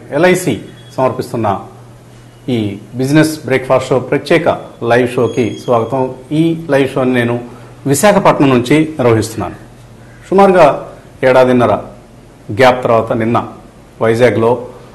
LIC సమర్పిస్తున్న ఈ business breakfast show ప్రత్యేక లైవ్ షోకి స్వాగతం ఈ లైవ్ షోని నేను విశాఖపట్నం నుంచి నిర్వహిస్తున్నాను సుమారుగా ఏడాదిన్నర గ్యాప్ తర్వాత నిన్న వైజాగ్లో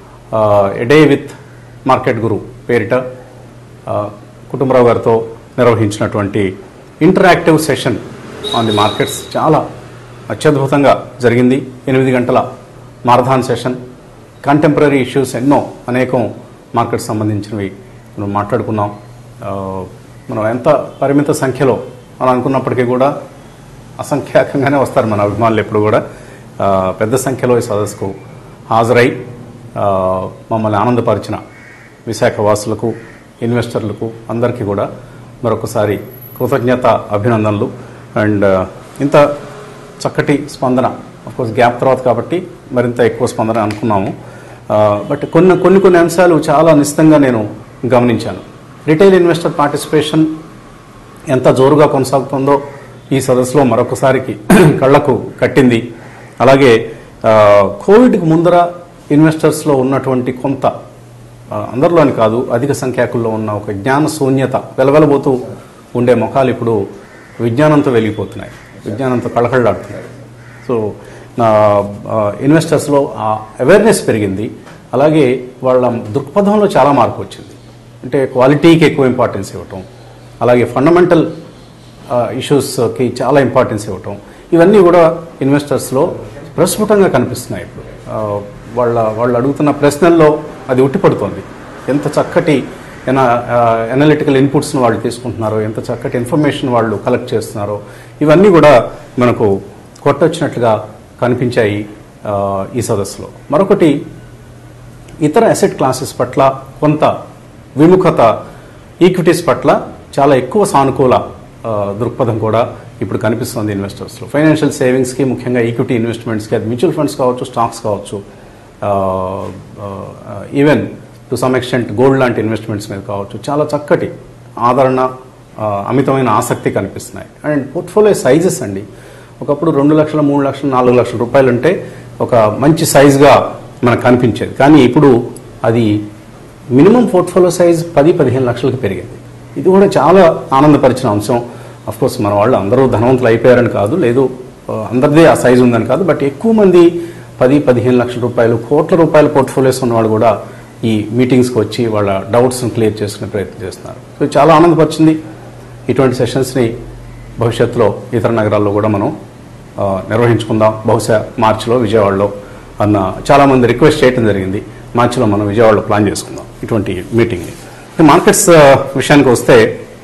ఎడే విత్ మార్కెట్ గురు పేరిట ఆ, కుటుంబరావు గారితో నిర్వహించినటువంటి interactive session on the markets చాలా అత్యద్భుతంగా జరిగింది ఎనిమిది గంటల మారథాన్ సెషన్ కంటెంపరీ ఇష్యూస్ ఎన్నో అనేకం మార్కెట్ సంబంధించినవి మనం మాట్లాడుకున్నాం ఆ, మనం ఎంత పరిమిత సంఖ్యలో మనం అనుకున్నప్పటికీ కూడా అసంఖ్యాకంగానే వస్తారు మన అభిమానులు ఎప్పుడు కూడా ఆ, పెద్ద సంఖ్యలో ఈ సదస్సుకు హాజరై ఆ, మమ్మల్ని ఆనందపరిచిన విశాఖ వాసులకు ఇన్వెస్టర్లకు అందరికీ కూడా మరొకసారి కృతజ్ఞత అభినందనలు అండ్ ఇంత చక్కటి స్పందన కోర్స్ గ్యాప్ తర్వాత కాబట్టి మరింత ఎక్కువ స్పందన అనుకున్నాము బట్ కొన్ని కొన్ని కొన్ని అంశాలు చాలా నిశ్చితంగా నేను గమనించాను రిటైల్ ఇన్వెస్టర్ పార్టిసిపేషన్ ఎంత జోరుగా కొనసాగుతుందో ఈ సదస్సులో మరొకసారికి కళ్లకు కట్టింది అలాగే ఆ, కోవిడ్కి ముందర ఇన్వెస్టర్స్లో ఉన్నటువంటి కొంత ఆ, అందరిలోని కాదు అధిక సంఖ్యాకుల్లో ఉన్న ఒక జ్ఞాన శూన్యత వెలవెలబోతూ ఉండే ముఖాలు ఇప్పుడు విజ్ఞానంతో వెలిగిపోతున్నాయి విజ్ఞానంతో కళకళలాడుతున్నాయి సో నా ఇన్వెస్టర్స్లో ఆ అవేర్నెస్ పెరిగింది అలాగే వాళ్ళ దృక్పథంలో చాలా మార్పు వచ్చింది అంటే క్వాలిటీకి ఎక్కువ ఇంపార్టెన్స్ ఇవ్వటం అలాగే ఫండమెంటల్ ఇష్యూస్కి చాలా ఇంపార్టెన్స్ ఇవ్వటం ఇవన్నీ కూడా ఇన్వెస్టర్స్లో ప్రస్ఫుటంగా కనిపిస్తున్నాయి ఇప్పుడు ఆ, వాళ్ళ వాళ్ళు అడుగుతున్న ప్రశ్నల్లో అది ఉట్టిపడుతోంది ఎంత చక్కటి ఎన ఎనలిటికల్ ఇన్పుట్స్ని వాళ్ళు తీసుకుంటున్నారో ఎంత చక్కటి ఇన్ఫర్మేషన్ వాళ్ళు కలెక్ట్ చేస్తున్నారో ఇవన్నీ కూడా మనకు కొట్టొచ్చినట్లుగా కనిపించాయి ఆ, ఈ సదస్సులో మరొకటి ఇతర అసెట్ క్లాసెస్ పట్ల కొంత విముఖత ఈక్విటీస్ పట్ల చాలా ఎక్కువ సానుకూల ఆ, దృక్పథం కూడా ఇప్పుడు కనిపిస్తుంది ఇన్వెస్టర్స్లో ఫైనాన్షియల్ సేవింగ్స్కి ముఖ్యంగా ఈక్విటీ ఇన్వెస్ట్మెంట్స్కి అది మ్యూచువల్ ఫండ్స్ కావచ్చు స్టాక్స్ కావచ్చు even to some extent gold లాంటి ఇన్వెస్ట్మెంట్స్ మీద కావచ్చు చాలా చక్కటి ఆదరణ ఆ, అమితమైన ఆసక్తి కనిపిస్తున్నాయి అండ్ పోర్ట్ఫోలియో సైజెస్ అండి ఒకప్పుడు రెండు లక్షల మూడు లక్షల నాలుగు లక్షల రూపాయలు ఉంటే ఒక మంచి సైజుగా మనకు కనిపించేది కానీ ఇప్పుడు అది మినిమం పోర్ట్ఫోలియో సైజ్ పది పదిహేను లక్షలకు పెరిగింది ఇది కూడా చాలా ఆనందపరిచిన అంశం అఫ్ కోర్స్ మన వాళ్ళు అందరూ ధనవంతులు అయిపోయారని కాదు లేదు ఆ, అందరిదే ఆ సైజు ఉందని కాదు బట్ ఎక్కువ మంది పది పదిహేను లక్షల రూపాయలు కోట్ల రూపాయల పోర్ట్ఫోలియోస్ ఉన్నవాళ్ళు కూడా ఈ మీటింగ్స్కి వచ్చి వాళ్ళ డౌట్స్ని క్లియర్ చేసుకునే ప్రయత్నం చేస్తున్నారు సో ఇది చాలా ఆనందపరిచింది ఇటువంటి సెషన్స్ని భవిష్యత్తులో ఇతర నగరాల్లో కూడా మనం ఆ, నిర్వహించుకుందాం బహుశా మార్చిలో విజయవాడలో అన్న చాలామంది రిక్వెస్ట్ చేయడం జరిగింది మార్చిలో మనం విజయవాడలో ప్లాన్ చేసుకుందాం ఇటువంటి మీటింగ్ని మార్కెట్స్ ఆ, విషయానికి వస్తే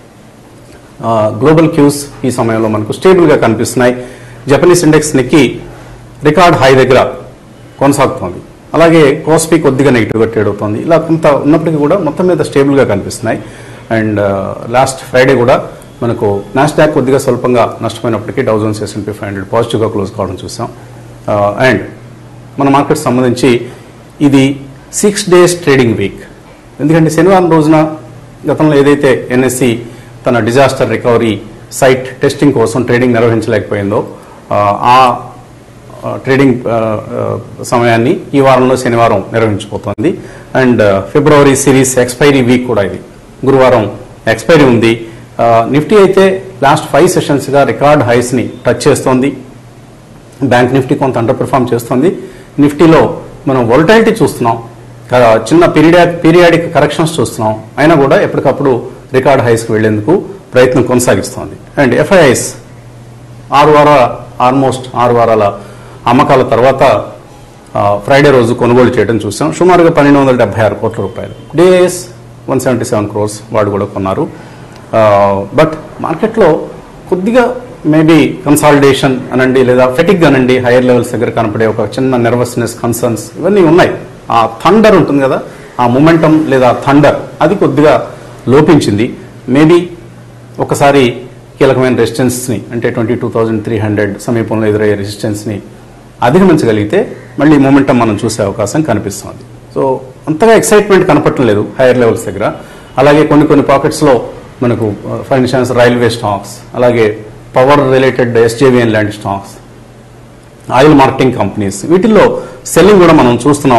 ఆ, గ్లోబల్ క్యూస్ ఈ సమయంలో మనకు స్టేబుల్గా కనిపిస్తున్నాయి Japanese index Nikkei record high దగ్గర కొనసాగుతోంది అలాగే కోస్పీ కొద్దిగా నెగిటివ్గా ట్రేడ్ అవుతోంది ఇలా కొంత ఉన్నప్పటికీ కూడా మొత్తం మీద స్టేబుల్గా కనిపిస్తున్నాయి అండ్ లాస్ట్ ఫ్రైడే కూడా మనకు నాస్డాక్ కొద్దిగా స్వల్పంగా నష్టపోయినప్పటికీ డౌజన్స్ ఎస్ఎన్పి ఫైవ్ హండ్రెడ్ పాజిటివ్గా క్లోజ్ కావడం చూసాం అండ్ మన మార్కెట్ సంబంధించి ఇది సిక్స్ డేస్ ట్రేడింగ్ వీక్ ఎందుకంటే శనివారం రోజున గతంలో ఏదైతే ఎన్ఎస్సి తన డిజాస్టర్ రికవరీ సైట్ టెస్టింగ్ కోసం ట్రేడింగ్ నిర్వహించలేకపోయిందో ఆ, ఆ ఆ, ట్రేడింగ్ ఆ, ఆ, సమయాన్ని ఈ వారంలో శనివారం నిర్వహించబోతోంది and February series expiry week కూడా ఇది గురువారం ఎక్స్పైరీ ఉంది ఆ, నిఫ్టీ అయితే లాస్ట్ ఫైవ్ సెషన్స్గా రికార్డ్ హైస్ని టచ్ చేస్తోంది బ్యాంక్ నిఫ్టీ కొంత అండర్ పెర్ఫామ్ చేస్తుంది నిఫ్టీలో మనం వొలటాలిటీ చూస్తున్నాం క- చిన్న పీరియడ్ పీరియాడిక్ కరెక్షన్స్ చూస్తున్నాం అయినా కూడా ఎప్పటికప్పుడు రికార్డ్ హైస్కి వెళ్లేందుకు ప్రయత్నం కొనసాగిస్తోంది అండ్ ఎఫ్ఐఐస్ ఆరు వారాల ఆల్మోస్ట్ ఆరు వారాల అమ్మకాల తర్వాత ఆ, ఫ్రైడే రోజు కొనుగోలు చేయడం చూసాం సుమారుగా పన్నెండు వందల డెబ్బై ఆరు కోట్ల రూపాయలు DAS one seventy seven crores వాడు కూడా కొన్నారు ఆ, బట్ మార్కెట్లో కొద్దిగా మేబీ కన్సాలిడేషన్ అనండి లేదా ఫెటిక్ అనండి హైయర్ లెవెల్స్ దగ్గర కనపడే ఒక చిన్న నెర్వస్నెస్ కన్సర్న్స్ ఇవన్నీ ఉన్నాయి ఆ థండర్ ఉంటుంది కదా ఆ మొమెంటం లేదా థండర్ అది కొద్దిగా లోపించింది మేబీ ఒకసారి కీలకమైన రెసిస్టెన్స్ని అంటే twenty two thousand three hundred సమీపంలో ఎదురయ్యే రెసిస్టెన్స్ని అధిగమించగలిగితే మళ్ళీ మూమెంటం మనం చూసే అవకాశం కనిపిస్తుంది సో అంతగా ఎక్సైట్మెంట్ కనపడటం లేదు హైయర్ లెవెల్స్ దగ్గర అలాగే కొన్ని కొన్ని పాకెట్స్లో మనకు ఫర్ ఇన్స్టాన్స్ రైల్వే స్టాక్స్ అలాగే పవర్ రిలేటెడ్ ఎస్జేవిఎన్ లాంటి స్టాక్స్ ఆయిల్ మార్కెటింగ్ కంపెనీస్ వీటిల్లో సెల్లింగ్ కూడా మనం చూస్తున్నాం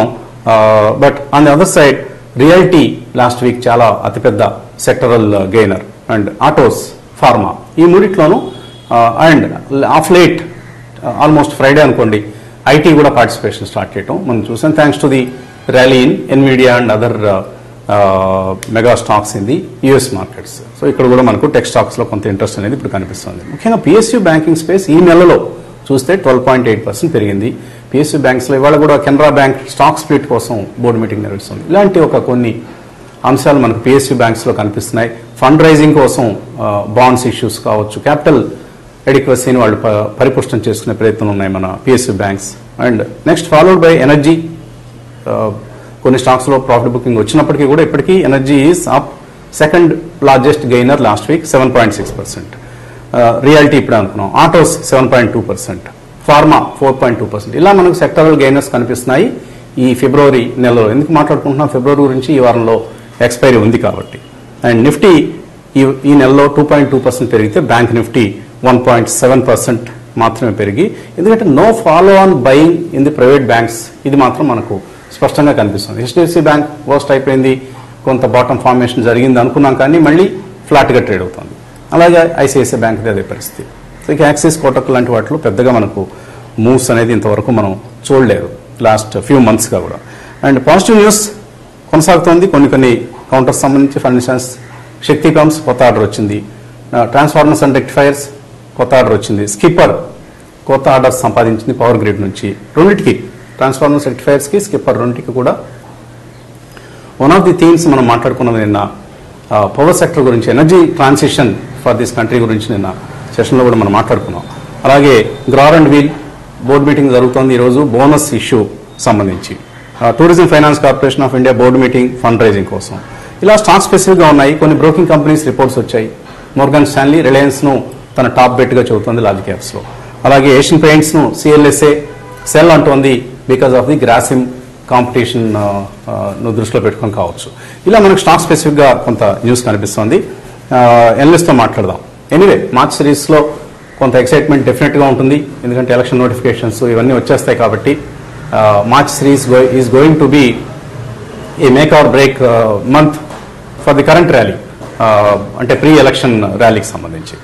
but on the other side realty last week చాలా అతిపెద్ద sectoral gainer and autos pharma ఈ మూడిట్లోనూ and of late almost Friday అనుకోండి ఐటీ కూడా పార్టిసిపేషన్ స్టార్ట్ చేయటం మనం చూసాం thanks to the rally in Nvidia and other mega stocks in the US markets so ఇక్కడ కూడా మనకు టెక్ స్టాక్స్లో కొంత ఇంట్రెస్ట్ అనేది ఇప్పుడు కనిపిస్తుంది ముఖ్యంగా పిఎస్యూ బ్యాంకింగ్ స్పేస్ ఈ నెలలో చూస్తే ట్వెల్వ్ పాయింట్ ఎయిట్ పర్సెంట్ పెరిగింది పిఎస్యూ బ్యాంక్స్లో ఇవాళ కూడా కెనరా బ్యాంక్ స్టాక్ స్ప్లిట్ కోసం బోర్డు మీటింగ్ నిర్వహిస్తుంది ఇలాంటి ఒక కొన్ని అంశాలు మనకు పిఎస్యూ బ్యాంక్స్లో కనిపిస్తున్నాయి ఫండ్ రైజింగ్ కోసం బాండ్స్ ఇష్యూస్ కావచ్చు క్యాపిటల్ ఎడిక్వసీని వాళ్ళు ప- పరిపుష్టం చేసుకునే ప్రయత్నం ఉన్నాయి మన PSU banks and next followed by energy కొన్ని స్టాక్స్లో ప్రాఫిట్ బుకింగ్ వచ్చినప్పటికీ కూడా ఇప్పటికీ energy is up second largest gainer last week seven point six percent reality ఇప్పుడు అనుకున్నాం autos seven point two percent pharma four point two percent ఇలా మనకు sectoral gainers కనిపిస్తున్నాయి ఈ ఫిబ్రవరి నెలలో ఎందుకు మాట్లాడుకుంటున్నాం ఫిబ్రవరి గురించి ఈ వారంలో ఎక్స్పైరీ ఉంది కాబట్టి అండ్ నిఫ్టీ ఈ ఈ నెలలో టూ పాయింట్ టూ పర్సెంట్ పెరిగితే bank Nifty one point seven percent మాత్రమే పెరిగి ఎందుకంటే no follow on buying in the private banks ఇది మాత్రం మనకు స్పష్టంగా కనిపిస్తుంది హెచ్డిఎఫ్సి బ్యాంక్ వర్స్ట్ అయిపోయింది కొంత బాటం ఫార్మేషన్ జరిగింది అనుకున్నాం కానీ మళ్ళీ ఫ్లాట్గా ట్రేడ్ అవుతుంది అలాగే ఐసిఐసిఐ బ్యాంక్ది అదే పరిస్థితి సో ఇక యాక్సిస్ కోటక్ లాంటి వాటిలో పెద్దగా మనకు మూవ్స్ అనేది ఇంతవరకు మనం చూడలేదు లాస్ట్ ఫ్యూ మంత్స్గా కూడా అండ్ పాజిటివ్ న్యూస్ కొనసాగుతోంది కొన్ని కొన్ని కౌంటర్స్ సంబంధించి ఫైనాన్స్ శక్తి కమ్స్ కొత్త ఆర్డర్ వచ్చింది ట్రాన్స్ఫార్మర్స్ అండ్ రెక్టిఫైర్స్ కొత్త ఆర్డర్ వచ్చింది స్కిప్పర్ కొత్త ఆర్డర్ సంపాదించింది పవర్ గ్రిడ్ నుంచి రెండింటికి ట్రాన్స్ఫార్మర్స్ రెక్టిఫైర్స్కి స్కిప్పర్ రెండింటికి కూడా వన్ ఆఫ్ ది థీమ్స్ మనం మాట్లాడుకున్నది నిన్న పవర్ సెక్టర్ గురించి energy transition for this country గురించి నిన్న సెషన్లో కూడా మనం మాట్లాడుకున్నాం అలాగే Grauer and Weil board meeting జరుగుతోంది ఈరోజు బోనస్ ఇష్యూ సంబంధించి tourism finance corporation of India board meeting fund raising కోసం ఇలా స్టాక్ స్పెసిఫిక్గా ఉన్నాయి కొన్ని బ్రోకింగ్ కంపెనీస్ రిపోర్ట్స్ వచ్చాయి మోర్గన్ స్టాన్లీ రిలయన్స్ను తన టాప్ బెట్గా చెబుతోంది లార్జ్ క్యాప్స్లో అలాగే ఏషియన్ పెయింట్స్ను సిఎల్ఎస్ఏ సెల్ అంటోంది because of the Grasim competition ను దృష్టిలో పెట్టుకొని కావచ్చు ఇలా మనకు స్టాక్ స్పెసిఫిక్గా కొంత న్యూస్ కనిపిస్తోంది ఎన్లిస్ట్తో మాట్లాడదాం ఎనీవే మార్చ్ సిరీస్లో కొంత ఎక్సైట్మెంట్ డెఫినెట్గా ఉంటుంది ఎందుకంటే ఎలక్షన్ నోటిఫికేషన్స్ ఇవన్నీ వచ్చేస్తాయి కాబట్టి March series is going to be a make or break month for the current rally అంటే ప్రీ ఎలక్షన్ ర్యాలీకి సంబంధించి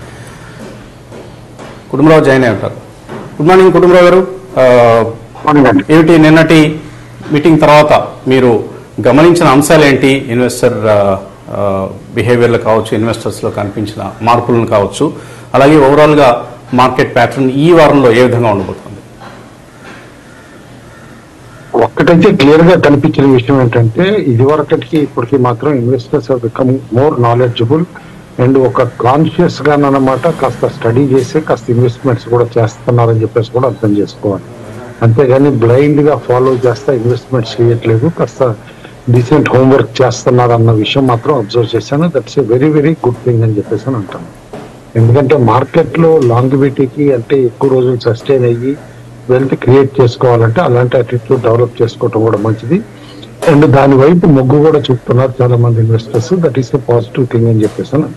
కుటుంబరావు జాయిన్ అయి ఉంటారు గుడ్ మార్నింగ్ కుటుంబరావు గారు ఆ, అవునండి ఏమిటి నిన్నటి మీటింగ్ తర్వాత మీరు గమనించిన అంశాలు ఏంటి ఇన్వెస్టర్ బిహేవియర్లు కావచ్చు ఇన్వెస్టర్స్లో కనిపించిన మార్పులను కావచ్చు అలాగే ఓవరాల్గా మార్కెట్ ప్యాటర్న్ ఈ వారంలో ఏ విధంగా ఉండబోతుంది ఒక్కటైతే క్లియర్ గా కనిపించిన విషయం ఏంటంటే ఇది వరకటికి ఇప్పటికి మాత్రం investors become more knowledgeable and ఒక కాన్షియస్ గా అన్నమాట కాస్త స్టడీ చేసి కాస్త ఇన్వెస్ట్మెంట్స్ కూడా చేస్తున్నారని చెప్పేసి కూడా అర్థం చేసుకోవాలి అంతేగాని బ్లైండ్ గా ఫాలో చేస్తా ఇన్వెస్ట్మెంట్స్ చేయట్లేదు కాస్త డీసెంట్ హోంవర్క్ చేస్తున్నారు అన్న విషయం మాత్రం అబ్జర్వ్ చేశాను that's a very very good thing అని చెప్పేసి అని అంటాను ఎందుకంటే మార్కెట్ లో లాంగివిటీకి అంటే ఎక్కువ రోజులు సస్టైన్ అయ్యి వెల్త్ క్రియేట్ చేసుకోవాలంటే అలాంటి అటిట్యూడ్ డెవలప్ చేసుకోవటం కూడా మంచిది అండ్ దాని వైపు మొగ్గు కూడా చూపుతున్నారు చాలా మంది investors that is a positive thing అని చెప్పేసి అని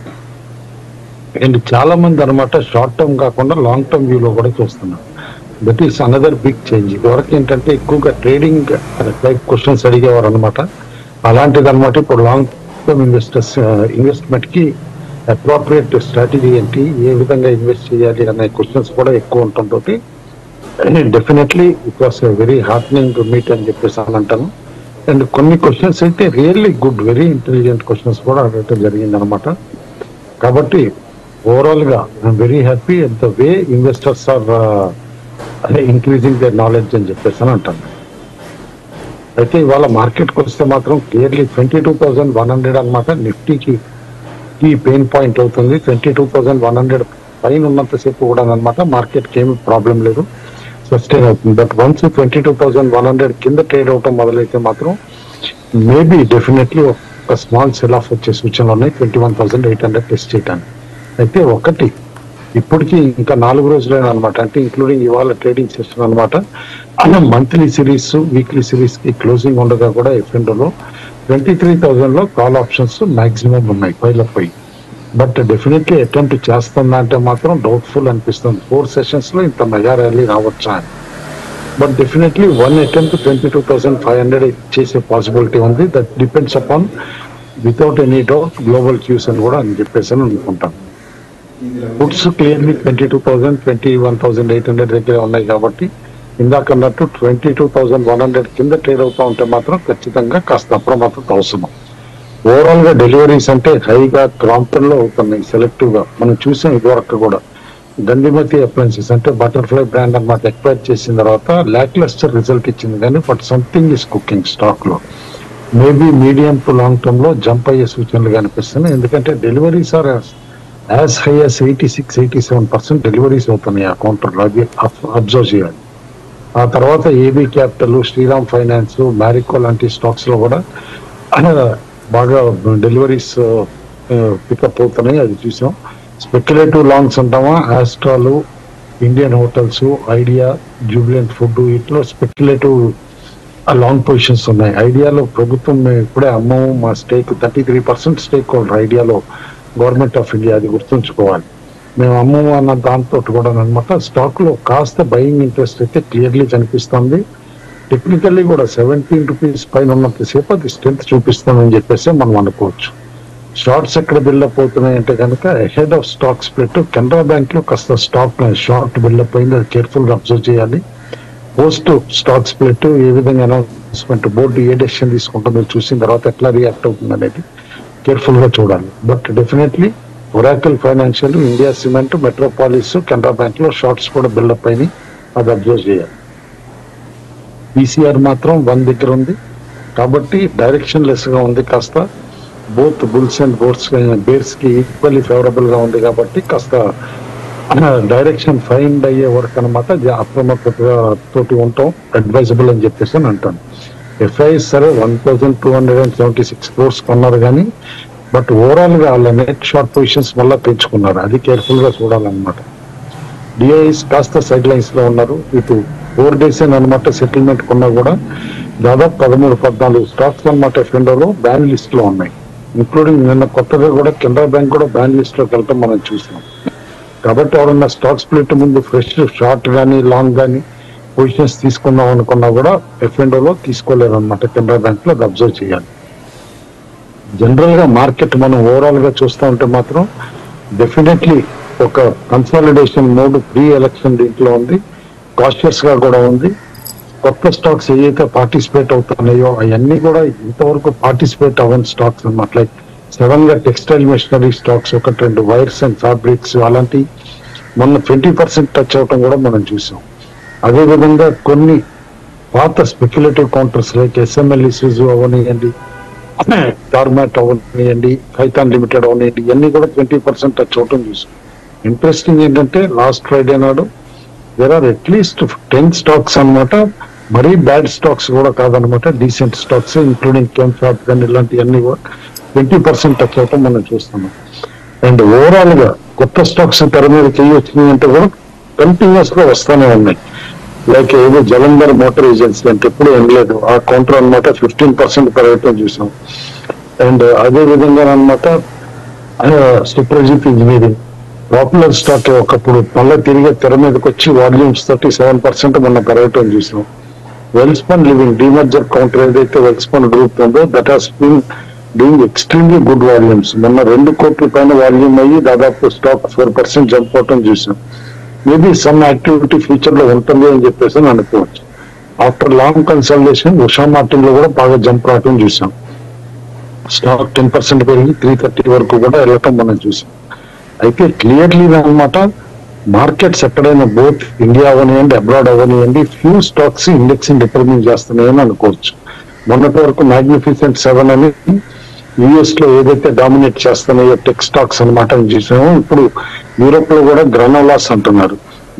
అండ్ చాలా మంది అనమాట షార్ట్ టర్మ్ కాకుండా లాంగ్ టర్మ్ వ్యూలో కూడా చూస్తున్నారు that is another big change ఇదివరకు ఏంటంటే ఎక్కువగా ట్రేడింగ్ టైప్ క్వశ్చన్స్ అడిగేవారు అనమాట అలాంటిది అనమాట ఇప్పుడు లాంగ్ టర్మ్ ఇన్వెస్టర్స్ ఇన్వెస్ట్మెంట్ కి అప్రోప్రియేట్ స్ట్రాటజీ ఏంటి ఏ విధంగా ఇన్వెస్ట్ చేయాలి అనే క్వశ్చన్స్ కూడా ఎక్కువ ఉండటంతో definitely it was very heartening meet అని చెప్పేసి అని అంటాను అండ్ కొన్ని క్వశ్చన్స్ అయితే really good very intelligent questions కూడా అడగటం జరిగింది అనమాట కాబట్టి ఓవరాల్ గా I'm very happy at the way investors are increasing their knowledge అని చెప్పేసి అని అంటాను అయితే ఇవాళ మార్కెట్కి వస్తే మాత్రం clearly twenty two thousand one hundred అనమాట నిఫ్టీకి ఈ పెయిన్ పాయింట్ అవుతుంది twenty two thousand one hundred పైన ఉన్నంతసేపు కూడా అనమాట మార్కెట్కి ఏమి ప్రాబ్లం లేదు సస్టైన్ అవుతుంది but once twenty two thousand one hundred కింద ట్రేడ్ అవటం మొదలైతే మాత్రం మేబీ డెఫినెట్లీ ఒక స్మాల్ సెల్ ఆఫ్ వచ్చే సూచనలు ఉన్నాయి twenty one thousand eight hundred test చేయడానికి అయితే ఒకటి ఇప్పటికీ ఇంకా నాలుగు రోజులైన అనమాట అంటే ఇంక్లూడింగ్ ఇవాళ ట్రేడింగ్ సెషన్ అనమాట మంత్లీ సిరీస్ వీక్లీ సిరీస్ కి క్లోజింగ్ ఉండగా కూడా ఎఫ్ఎండోలో ట్వంటీ త్రీ థౌసండ్ లో కాల్ ఆప్షన్స్ మాక్సిమం ఉన్నాయి పైలప్ అయ్యి బట్ డెఫినెట్లీ అటెంప్ట్ చేస్తుందా అంటే మాత్రం డౌట్ఫుల్ అనిపిస్తుంది ఫోర్ సెషన్స్ లో ఇంత మెగా ర్యాలీ రావచ్చా అని but definitely one attempt twenty two thousand five hundred చేసే పాసిబిలిటీ ఉంది that depends upon without any doubt global cues అని కూడా అని చెప్పేసి అని అనుకుంటాను puts clearly twenty two thousand twenty one thousand eight hundred దగ్గర ఉన్నాయి కాబట్టి ఇందాక అన్నట్టు twenty two thousand one hundred కింద ట్రేడ్ అవుతా ఉంటే మాత్రం ఖచ్చితంగా కాస్త అప్రమత్తత అవసరం ఓవరాల్ గా డెలివరీస్ అంటే హైగా క్రాంప్టన్ లో అవుతున్నాయి సెలెక్టివ్ గా మనం చూసాం ఇదివరకు కూడా గండిమతి అప్లయన్సెస్ అంటే బటర్ఫ్లై బ్రాండ్ అన్నమాట ఎక్వైర్ చేసిన తర్వాత లాక్ లెస్టర్ రిజల్ట్ ఇచ్చింది కానీ but something is cooking stock లో maybe medium to long term లో జంప్ అయ్యే సూచనలు కనిపిస్తున్నాయి ఎందుకంటే deliveries are as high as eighty six eighty seven percent deliveries అవుతున్నాయి ఆ కౌంటర్లో అది అబ్జర్వ్ చేయాలి ఆ తర్వాత AB capital Shriram finance Marico లాంటి స్టాక్స్ లో కూడా ఆ, బాగా డెలివరీస్ పికప్ అవుతున్నాయి అది చూసాం స్పెక్యులేటివ్ లాంగ్స్ అంటామా Astral Indian Hotels Idea Jubilant Food ఇట్లా స్పెక్యులేటివ్ లాంగ్ పొజిషన్స్ ఉన్నాయి ఐడియాలో ప్రభుత్వం మేము ఇప్పుడే అమ్మము మా stake thirty three percent stake holder ఐడియాలో గవర్నమెంట్ ఆఫ్ ఇండియా అది గుర్తుంచుకోవాలి మేము అమ్మము అన్న దాంతో కూడా అనమాట స్టాక్ లో కాస్త బయింగ్ ఇంట్రెస్ట్ అయితే క్లియర్లీ కనిపిస్తుంది టెక్నికల్లీ కూడా సెవెంటీన్ రూపీస్ పైన ఉన్నంతసేపు అది స్ట్రెంత్ చూపిస్తుందని చెప్పేసి మనం అనుకోవచ్చు షార్ట్స్ ఎక్కడ బిల్డప్ అవుతున్నాయి అంటే కనుక head of stock split Canara bank లో కాస్త స్టాక్ షార్ట్ బిల్డప్ అయింది అది కేర్ఫుల్ గా అబ్జర్వ్ చేయాలి పోస్ట్ స్టాక్ స్ప్లిట్ ఏ విధంగా అనౌన్స్మెంట్ బోర్డు ఏ డెసిషన్ తీసుకుంటుందో చూసిన తర్వాత ఎట్లా రియాక్ట్ అవుతుంది అనేది కేర్ఫుల్ గా చూడాలి but definitely Oracle financial India cement Metropolis Canara bank లో షార్ట్స్ కూడా బిల్డప్ అయినాయి అది అబ్జర్వ్ చేయాలి పీసీఆర్ మాత్రం వన్ దగ్గర ఉంది కాబట్టి డైరెక్షన్ లెస్ గా ఉంది కాస్త both bulls and boards bears కి ఈక్వల్లీ ఫేవరబుల్ గా ఉంది కాబట్టి కాస్త డైరెక్షన్ ఫైండ్ అయ్యే వరకు అనమాట అప్రమత్తత తోటి ఉంటాం అడ్వైజబుల్ అని చెప్పేసి అని అంటాను ఎఫ్ఐఎస్ సరే one thousand two hundred and seventy six crores కొన్నారు కానీ బట్ ఓవరాల్ గా వాళ్ళ నెట్ షార్ట్ పొజిషన్స్ మళ్ళీ పెంచుకున్నారు అది కేర్ఫుల్ గా చూడాలన్నమాట డిఐఎస్ కాస్త సైడ్ లైన్స్ లో ఉన్నారు ఇటు ఫోర్ డేస్ అనమాట సెటిల్మెంట్ కొన్నా కూడా దాదాపు పదమూడు పద్నాలుగు స్టాక్స్ అనమాట ఎఫ్ఎండోలో బ్యాన్ లిస్ట్ లో ఉన్నాయి ఇంక్లూడింగ్ నిన్న కొత్తగా కూడా కెనరా బ్యాంక్ కూడా బ్యాన్ లిస్ట్ లోకి వెళ్ళటం మనం చూసాం కాబట్టి ఎవరన్నా స్టాక్ స్ప్లిట్ ముందు ఫ్రెష్ షార్ట్ కానీ లాంగ్ కానీ పొజిషన్స్ తీసుకుందాం అనుకున్నా కూడా ఎఫ్ఎండోలో తీసుకోలేరు అనమాట కెనరా బ్యాంక్ లో అది అబ్జర్వ్ చేయాలి జనరల్ గా మార్కెట్ మనం ఓవరాల్ గా చూస్తూ ఉంటే మాత్రం డెఫినెట్లీ ఒక కన్సాలిడేషన్ మోడ్ ప్రీ ఎలక్షన్ దీంట్లో ఉంది కాషియస్ గా కూడా ఉంది కొత్త స్టాక్స్ ఏవైతే పార్టిసిపేట్ అవుతున్నాయో అవన్నీ కూడా ఇంతవరకు పార్టిసిపేట్ అవ్వని స్టాక్స్ అన్నమాట లైక్ సడన్ గా టెక్స్టైల్ మెషినరీ స్టాక్స్ ఒకటి రెండు వైర్స్ అండ్ ఫ్యాబ్రిక్స్ అలాంటి మొన్న ట్వంటీ పర్సెంట్ టచ్ అవటం కూడా మనం చూసాం అదే విధంగా కొన్ని పాత speculative counters like SML issues అవనియండి టార్మాట్ అవనియండి ఖైతాన్ లిమిటెడ్ అవనియండి ఇవన్నీ కూడా ట్వంటీ పర్సెంట్ టచ్ అవటం చూసాం ఇంట్రెస్టింగ్ ఏంటంటే లాస్ట్ ఫ్రైడే నాడు there are at least ten stocks అన్నమాట మరీ బ్యాడ్ స్టాక్స్ కూడా కాదనమాట డీసెంట్ స్టాక్స్ ఇంక్లూడింగ్ కెమ్ ఫ్యాప్ కానీ ఇలాంటివన్నీ కూడా ట్వంటీ పర్సెంట్ టచ్ అవటం మనం చూస్తున్నాం అండ్ ఓవరాల్ గా కొత్త స్టాక్స్ తెర మీదకి వెళ్ళి వచ్చినాయి అంటే కూడా కంటిన్యూస్ గా వస్తానే ఉన్నాయి లైక్ ఏదో జలంధర్ మోటార్ ఏజెన్సీ అంటే ఎప్పుడు ఏం లేదు ఆ కౌంటర్ అనమాట ఫిఫ్టీన్ పర్సెంట్ పెరగటం చూసాం అండ్ అదే విధంగా అనమాట సుప్రజిత్ ఇంజనీరింగ్ పాపులర్ స్టాక్ ఒకప్పుడు మళ్ళీ తిరిగి తెర మీదకి వచ్చి వాల్యూమ్స్ థర్టీ సెవెన్ పర్సెంట్ మొన్న పెరగటం చూసాం వెల్స్పన్ లివింగ్ డిమర్జర్ కౌంటర్ ఏదైతే వెల్స్పన్ గ్రూప్ ఉందో that has been doing extremely good volumes మొన్న రెండు కోట్ల పైన వాల్యూమ్ అయ్యి దాదాపు స్టాక్ ఫోర్ పర్సెంట్ జంప్ అవటం చూసాం మేబీ సమ్ యాక్టివిటీ ఫ్యూచర్ లో ఉంటుంది అని చెప్పేసి అని అనుకోవచ్చు after long consultation Usha Martin లో కూడా బాగా జంప్ రావటం చూసాం స్టాక్ టెన్ పర్సెంట్ పెరిగి త్రీ థర్టీ వరకు కూడా వెళ్ళటం మనం చూసాం అయితే క్లియర్లీ అనమాట మార్కెట్స్ ఎక్కడైనా బోత్ ఇండియా అవనివ్వండి అబ్రాడ్ అవనివ్వండి ఫ్యూ స్టాక్స్ ఇండెక్స్ డిటర్మిన్ చేస్తున్నాయని అనుకోవచ్చు మొన్నటి వరకు మ్యాగ్నిఫిసెంట్ సెవెన్ అని యుఎస్ లో ఏదైతే డామినేట్ చేస్తున్నాయో టెక్ స్టాక్స్ అనమాట అని చూసామో ఇప్పుడు యూరోప్ లో కూడా గ్రనోలాస్ అంటున్నారు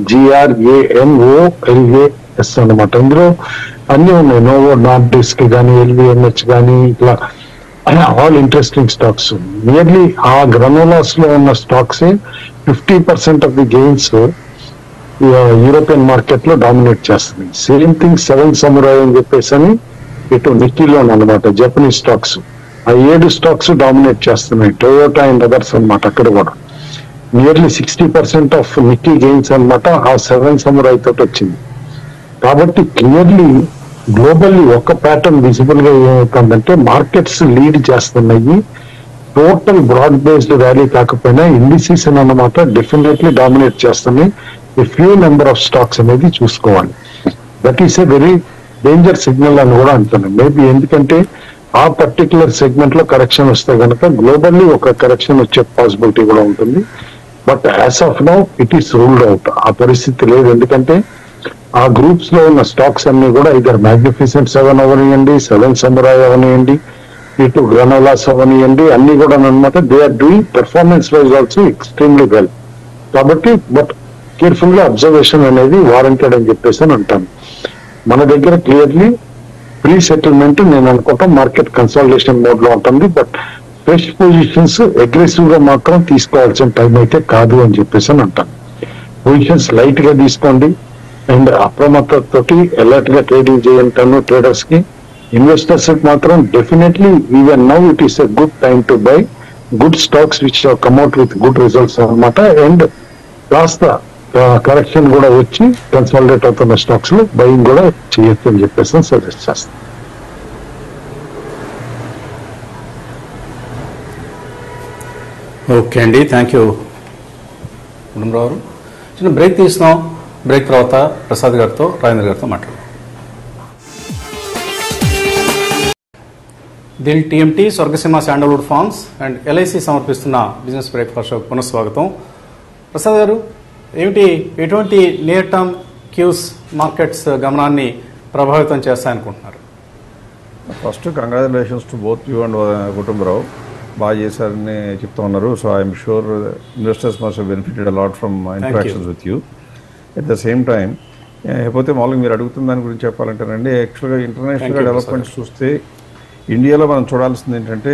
జిఆర్ఏఎన్ఓఎల్ఏఎస్ అనమాట ఇందులో అన్ని ఉన్నాయి నోవో నాట్ డిస్క్ కానీ ఎల్విఎంహెచ్ కానీ ఇట్లా ఆల్ ఇంట్రెస్టింగ్ స్టాక్స్ నియర్లీ ఆ గ్రనోలాస్ లో ఉన్న stocks fifty percent of the gains European market లో డామినేట్ చేస్తుంది సేమ్ థింగ్ సెవెన్ సమురాయ్ అని చెప్పేసి అని ఇటు నిక్కీలో అనమాట జపనీస్ స్టాక్స్ ఆ ఏడు స్టాక్స్ డామినేట్ చేస్తున్నాయి టొయోటా అండ్ అదర్స్ అనమాట అక్కడ కూడా nearly sixty percent of Nikkei gains అన్నమాట ఆ సెవెన్ సమురాయ్ తోటి వచ్చింది కాబట్టి క్లియర్లీ గ్లోబల్లీ ఒక ప్యాటర్న్ విజిబుల్ గా ఏమవుతుందంటే మార్కెట్స్ లీడ్ చేస్తున్నాయి టోటల్ బ్రాడ్ బేస్డ్ ర్యాలీ కాకపోయినా ఇండిసీస్ అన్నమాట డెఫినెట్లీ డామినేట్ చేస్తున్నాయి ఈ ఫ్యూ నెంబర్ ఆఫ్ స్టాక్స్ అనేది చూసుకోవాలి that is a very danger signal అని కూడా అంటున్నాను మేబీ ఎందుకంటే ఆ పర్టికులర్ సెగ్మెంట్ లో కరెక్షన్ వస్తే కనుక గ్లోబల్లీ ఒక కరెక్షన్ వచ్చే పాసిబిలిటీ కూడా ఉంటుంది but as of now it is ruled out ఆ పరిస్థితి లేదు ఎందుకంటే ఆ గ్రూప్స్ లో ఉన్న స్టాక్స్ అన్ని కూడా ఇద్దరు మ్యాగ్నిఫిసెంట్ సెవెన్ అవనియండి సెవెన్ సమురాయ్ అవనియండి ఇటు గ్రనోలాస్ అవనియండి అన్ని కూడా అనమాట they are doing performance wise also extremely well కాబట్టి బట్ కేర్ఫుల్ గా అబ్జర్వేషన్ అనేది వారంటెడ్ అని చెప్పేసి అని అంటాను మన దగ్గర క్లియర్లీ ప్రీ సెటిల్మెంట్ నేను అనుకుంటాం మార్కెట్ కన్సల్టేషన్ మోడ్ లో ఉంటుంది బట్ ఫ్రెష్ పొజిషన్స్ అగ్రెసివ్ గా మాత్రం తీసుకోవాల్సిన టైం అయితే కాదు అని చెప్పేసి అని అంటాను పొజిషన్స్ లైట్ గా తీసుకోండి అండ్ అప్రమత్తతోటి అలర్ట్ గా ట్రేడింగ్ చేయంటాను ట్రేడర్స్ కి ఇన్వెస్టర్స్ మాత్రం definitely even now it is a good time to buy good stocks which come out with good results అనమాట అండ్ కాస్త కరెక్షన్ కూడా వచ్చి కన్సాలిడేట్ అవుతున్న స్టాక్స్ లో బయింగ్ కూడా చేయొచ్చు అని చెప్పేసి సజెస్ట్ చేస్తాను ఓకే అండి థ్యాంక్ యూ కుటుంబరావు గారు చిన్న బ్రేక్ తీస్తున్నాం బ్రేక్ తర్వాత ప్రసాద్ గారితో రాజేంద్ర గారితో మాట్లాడదాం Dil TMT Swargaseema sandalwood farms and LIC సమర్పిస్తున్న బిజినెస్ బ్రేక్ఫాస్ట్ షోకి పునఃస్వాగతం ప్రసాద్ గారు ఏమిటి ఎటువంటి నియర్ టర్మ్ క్యూస్ మార్కెట్స్ గమనాన్ని ప్రభావితం చేస్తాయనుకుంటున్నారు first congratulations to both you and Kutumbarao బాగా చేశారని చెప్తా ఉన్నారు so I'm sure investors must benefited a lot from interactions with you at the same time లేకపోతే మామూలుగా మీరు అడుగుతున్న దాని గురించి చెప్పాలంటేనండి యాక్చువల్గా ఇంటర్నేషనల్గా you, డెవలప్మెంట్స్ చూస్తే ఇండియాలో మనం చూడాల్సింది ఏంటంటే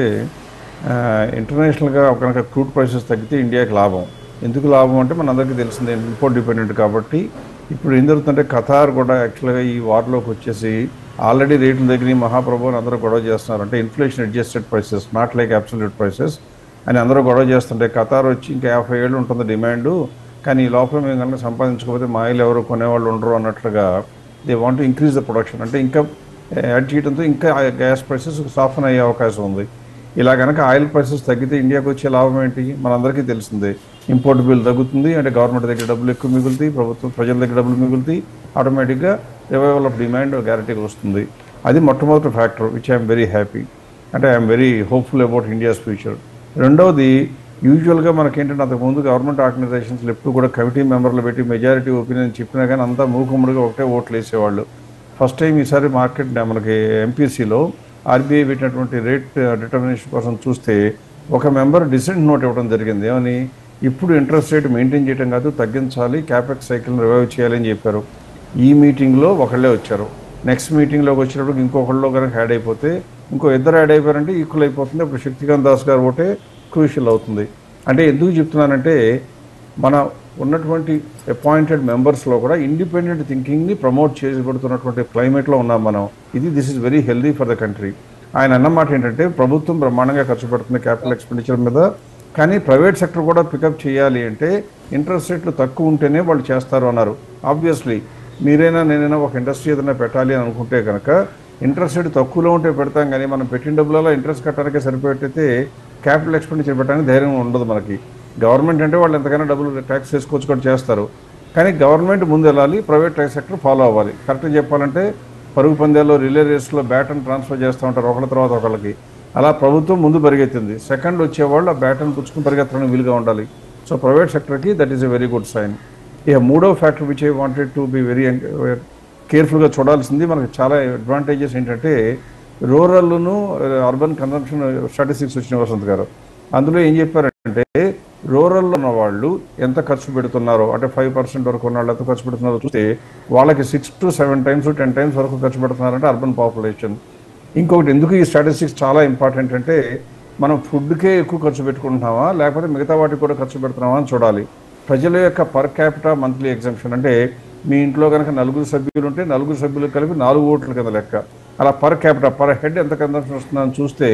ఇంటర్నేషనల్గా కనుక క్రూడ్ ప్రైసెస్ తగ్గితే ఇండియాకి లాభం ఎందుకు లాభం అంటే మన అందరికీ తెలిసిందే ఇంపోర్ట్ డిపెండెంట్ కాబట్టి ఇప్పుడు ఏం జరుగుతుందంటే ఖతార్ కూడా యాక్చువల్గా ఈ వార్లోకి వచ్చేసి ఆల్రెడీ రేట్ల దగ్గర మహాప్రభు అని అందరూ గొడవ చేస్తున్నారు అంటే inflation adjusted prices not like absolute prices అని అందరూ గొడవ చేస్తుంటే ఖతార్ వచ్చి ఇంకా యాభై ఏళ్ళు ఉంటుంది డిమాండ్ కానీ ఈ లోపల మేము కనుక సంపాదించకపోతే మా ఆయిల్ ఎవరు కొనేవాళ్ళు ఉండరు అన్నట్లుగా they want increase the production అంటే ఇంకా యాడ్ చేయడంతో ఇంకా గ్యాస్ ప్రైసెస్ సాఫ్ట్ అయ్యే అవకాశం ఉంది ఇలా కనుక ఆయిల్ ప్రైసెస్ తగ్గితే ఇండియాకి వచ్చే లాభం ఏంటి మనందరికీ తెలిసిందే ఇంపోర్ట్ బిల్ తగ్గుతుంది అంటే గవర్నమెంట్ దగ్గర డబ్బులు ఎక్కువ మిగులుతాయి ప్రభుత్వం ప్రజల దగ్గర డబ్బులు మిగులుతాయి ఆటోమేటిక్గా రివైవల్ ఆఫ్ డిమాండ్ గ్యారంటీగా వస్తుంది అది మొట్టమొదటి factor which I'm very happy అంటే I'm very hopeful about India's future రెండవది యూజువల్గా మనకేంటంటే అంతకుముందు గవర్నమెంట్ ఆర్గనైజేషన్స్లో ఎప్పుడు కూడా కమిటీ మెంబర్లు పెట్టి మెజారిటీ ఒపీనియన్ చెప్పినా కానీ అంతా మూకుమ్మడిగా ఒకటే ఓట్లు వేసేవాళ్ళు ఫస్ట్ టైం ఈసారి మార్కెట్ మనకి ఎంపీసీలో ఆర్బీఐ పెట్టినటువంటి రేట్ డిటర్మినేషన్ కోసం చూస్తే ఒక మెంబర్ డిసెంట్ నోట్ ఇవ్వడం జరిగింది ఏమని ఇప్పుడు ఇంట్రెస్ట్ రేట్ మెయింటైన్ చేయడం కాదు తగ్గించాలి క్యాపెక్స్ సైకిల్ని రివైవ్ చేయాలని చెప్పారు ఈ మీటింగ్లో ఒకళ్ళే వచ్చారు నెక్స్ట్ మీటింగ్లోకి వచ్చినప్పుడు ఇంకొకళ్ళు కనుక యాడ్ అయిపోతే ఇంకో ఇద్దరు యాడ్ అయిపోయారంటే ఈక్వల్ అయిపోతుంది అప్పుడు శక్తికాంత్ దాస్ గారు ఒకటే క్రూషియల్ అవుతుంది అంటే ఎందుకు చెప్తున్నానంటే మన ఉన్నటువంటి అపాయింటెడ్ మెంబర్స్లో కూడా ఇండిపెండెంట్ థింకింగ్ని ప్రమోట్ చేయబడుతున్నటువంటి క్లైమేట్లో ఉన్నాం మనం ఇది this is very healthy for the country ఆయన అన్నమాట ఏంటంటే ప్రభుత్వం బ్రహ్మాండంగా ఖర్చు పెడుతుంది క్యాపిటల్ ఎక్స్పెండిచర్ మీద కానీ ప్రైవేట్ సెక్టర్ కూడా పికప్ చేయాలి అంటే ఇంట్రెస్ట్ రేట్లు తక్కువ ఉంటేనే వాళ్ళు చేస్తారు అన్నారు ఆబ్వియస్లీ మీరైనా నేనైనా ఒక ఇండస్ట్రీ ఏదైనా పెట్టాలి అని అనుకుంటే కనుక ఇంట్రెస్ట్ రేట్ తక్కువలో ఉంటే పెడతాం కానీ మనం పెట్టిన డబ్బులలో ఇంట్రెస్ట్ కట్టడానికే సరిపెట్టితే క్యాపిటల్ ఎక్స్పెండిచర్ పెట్టడానికి ధైర్యం ఉండదు మనకి గవర్నమెంట్ అంటే వాళ్ళు ఎంతకైనా డబ్బులు ట్యాక్స్ వేసుకోవచ్చు కూడా చేస్తారు కానీ గవర్నమెంట్ ముందు వెళ్ళాలి ప్రైవేట్ సెక్టర్ ఫాలో అవ్వాలి కరెక్ట్గా చెప్పాలంటే పరుగు పందాల్లో రిలే రేస్లో బ్యాటన్ ట్రాన్స్ఫర్ చేస్తూ ఉంటారు ఒకళ్ళ తర్వాత ఒకళ్ళకి అలా ప్రభుత్వం ముందు పరిగెత్తింది సెకండ్ వచ్చేవాళ్ళు ఆ బ్యాటన్ పుచ్చుకుని పరిగెత్తడానికి వీలుగా ఉండాలి సో ప్రైవేట్ సెక్టర్కి that is a very good sign ఇక మూడో factor which I wanted to be very కేర్ఫుల్గా చూడాల్సింది మనకు చాలా అడ్వాంటేజెస్ ఏంటంటే రూరల్ను అర్బన్ కన్సంప్షన్ స్టాటిస్టిక్స్ వచ్చిన వసంత్ గారు అందులో ఏం చెప్పారంటే రూరల్లో ఉన్న వాళ్ళు ఎంత ఖర్చు పెడుతున్నారో అంటే ఫైవ్ పర్సెంట్ వరకు ఉన్న వాళ్ళు ఎంత ఖర్చు పెడుతున్నారో చూస్తే వాళ్ళకి six to seven times ten times వరకు ఖర్చు పెడుతున్నారంటే అర్బన్ పాపులేషన్ ఇంకొకటి ఎందుకు ఈ స్టాటిస్టిక్స్ చాలా ఇంపార్టెంట్ అంటే మనం ఫుడ్కే ఎక్కువ ఖర్చు పెట్టుకుంటున్నామా లేకపోతే మిగతా వాటికి కూడా ఖర్చు పెడుతున్నామా అని చూడాలి ప్రజల యొక్క పర్ క్యాపిటా మంత్లీ ఎగ్జామ్షన్ అంటే మీ ఇంట్లో కనుక నలుగురు సభ్యులు ఉంటే నలుగురు సభ్యులు కలిపి నాలుగు ఓట్ల కింద లెక్క అలా పర్ క్యాపిటా పర్ హెడ్ ఎంత కన్సంప్షన్ వస్తుందని చూస్తే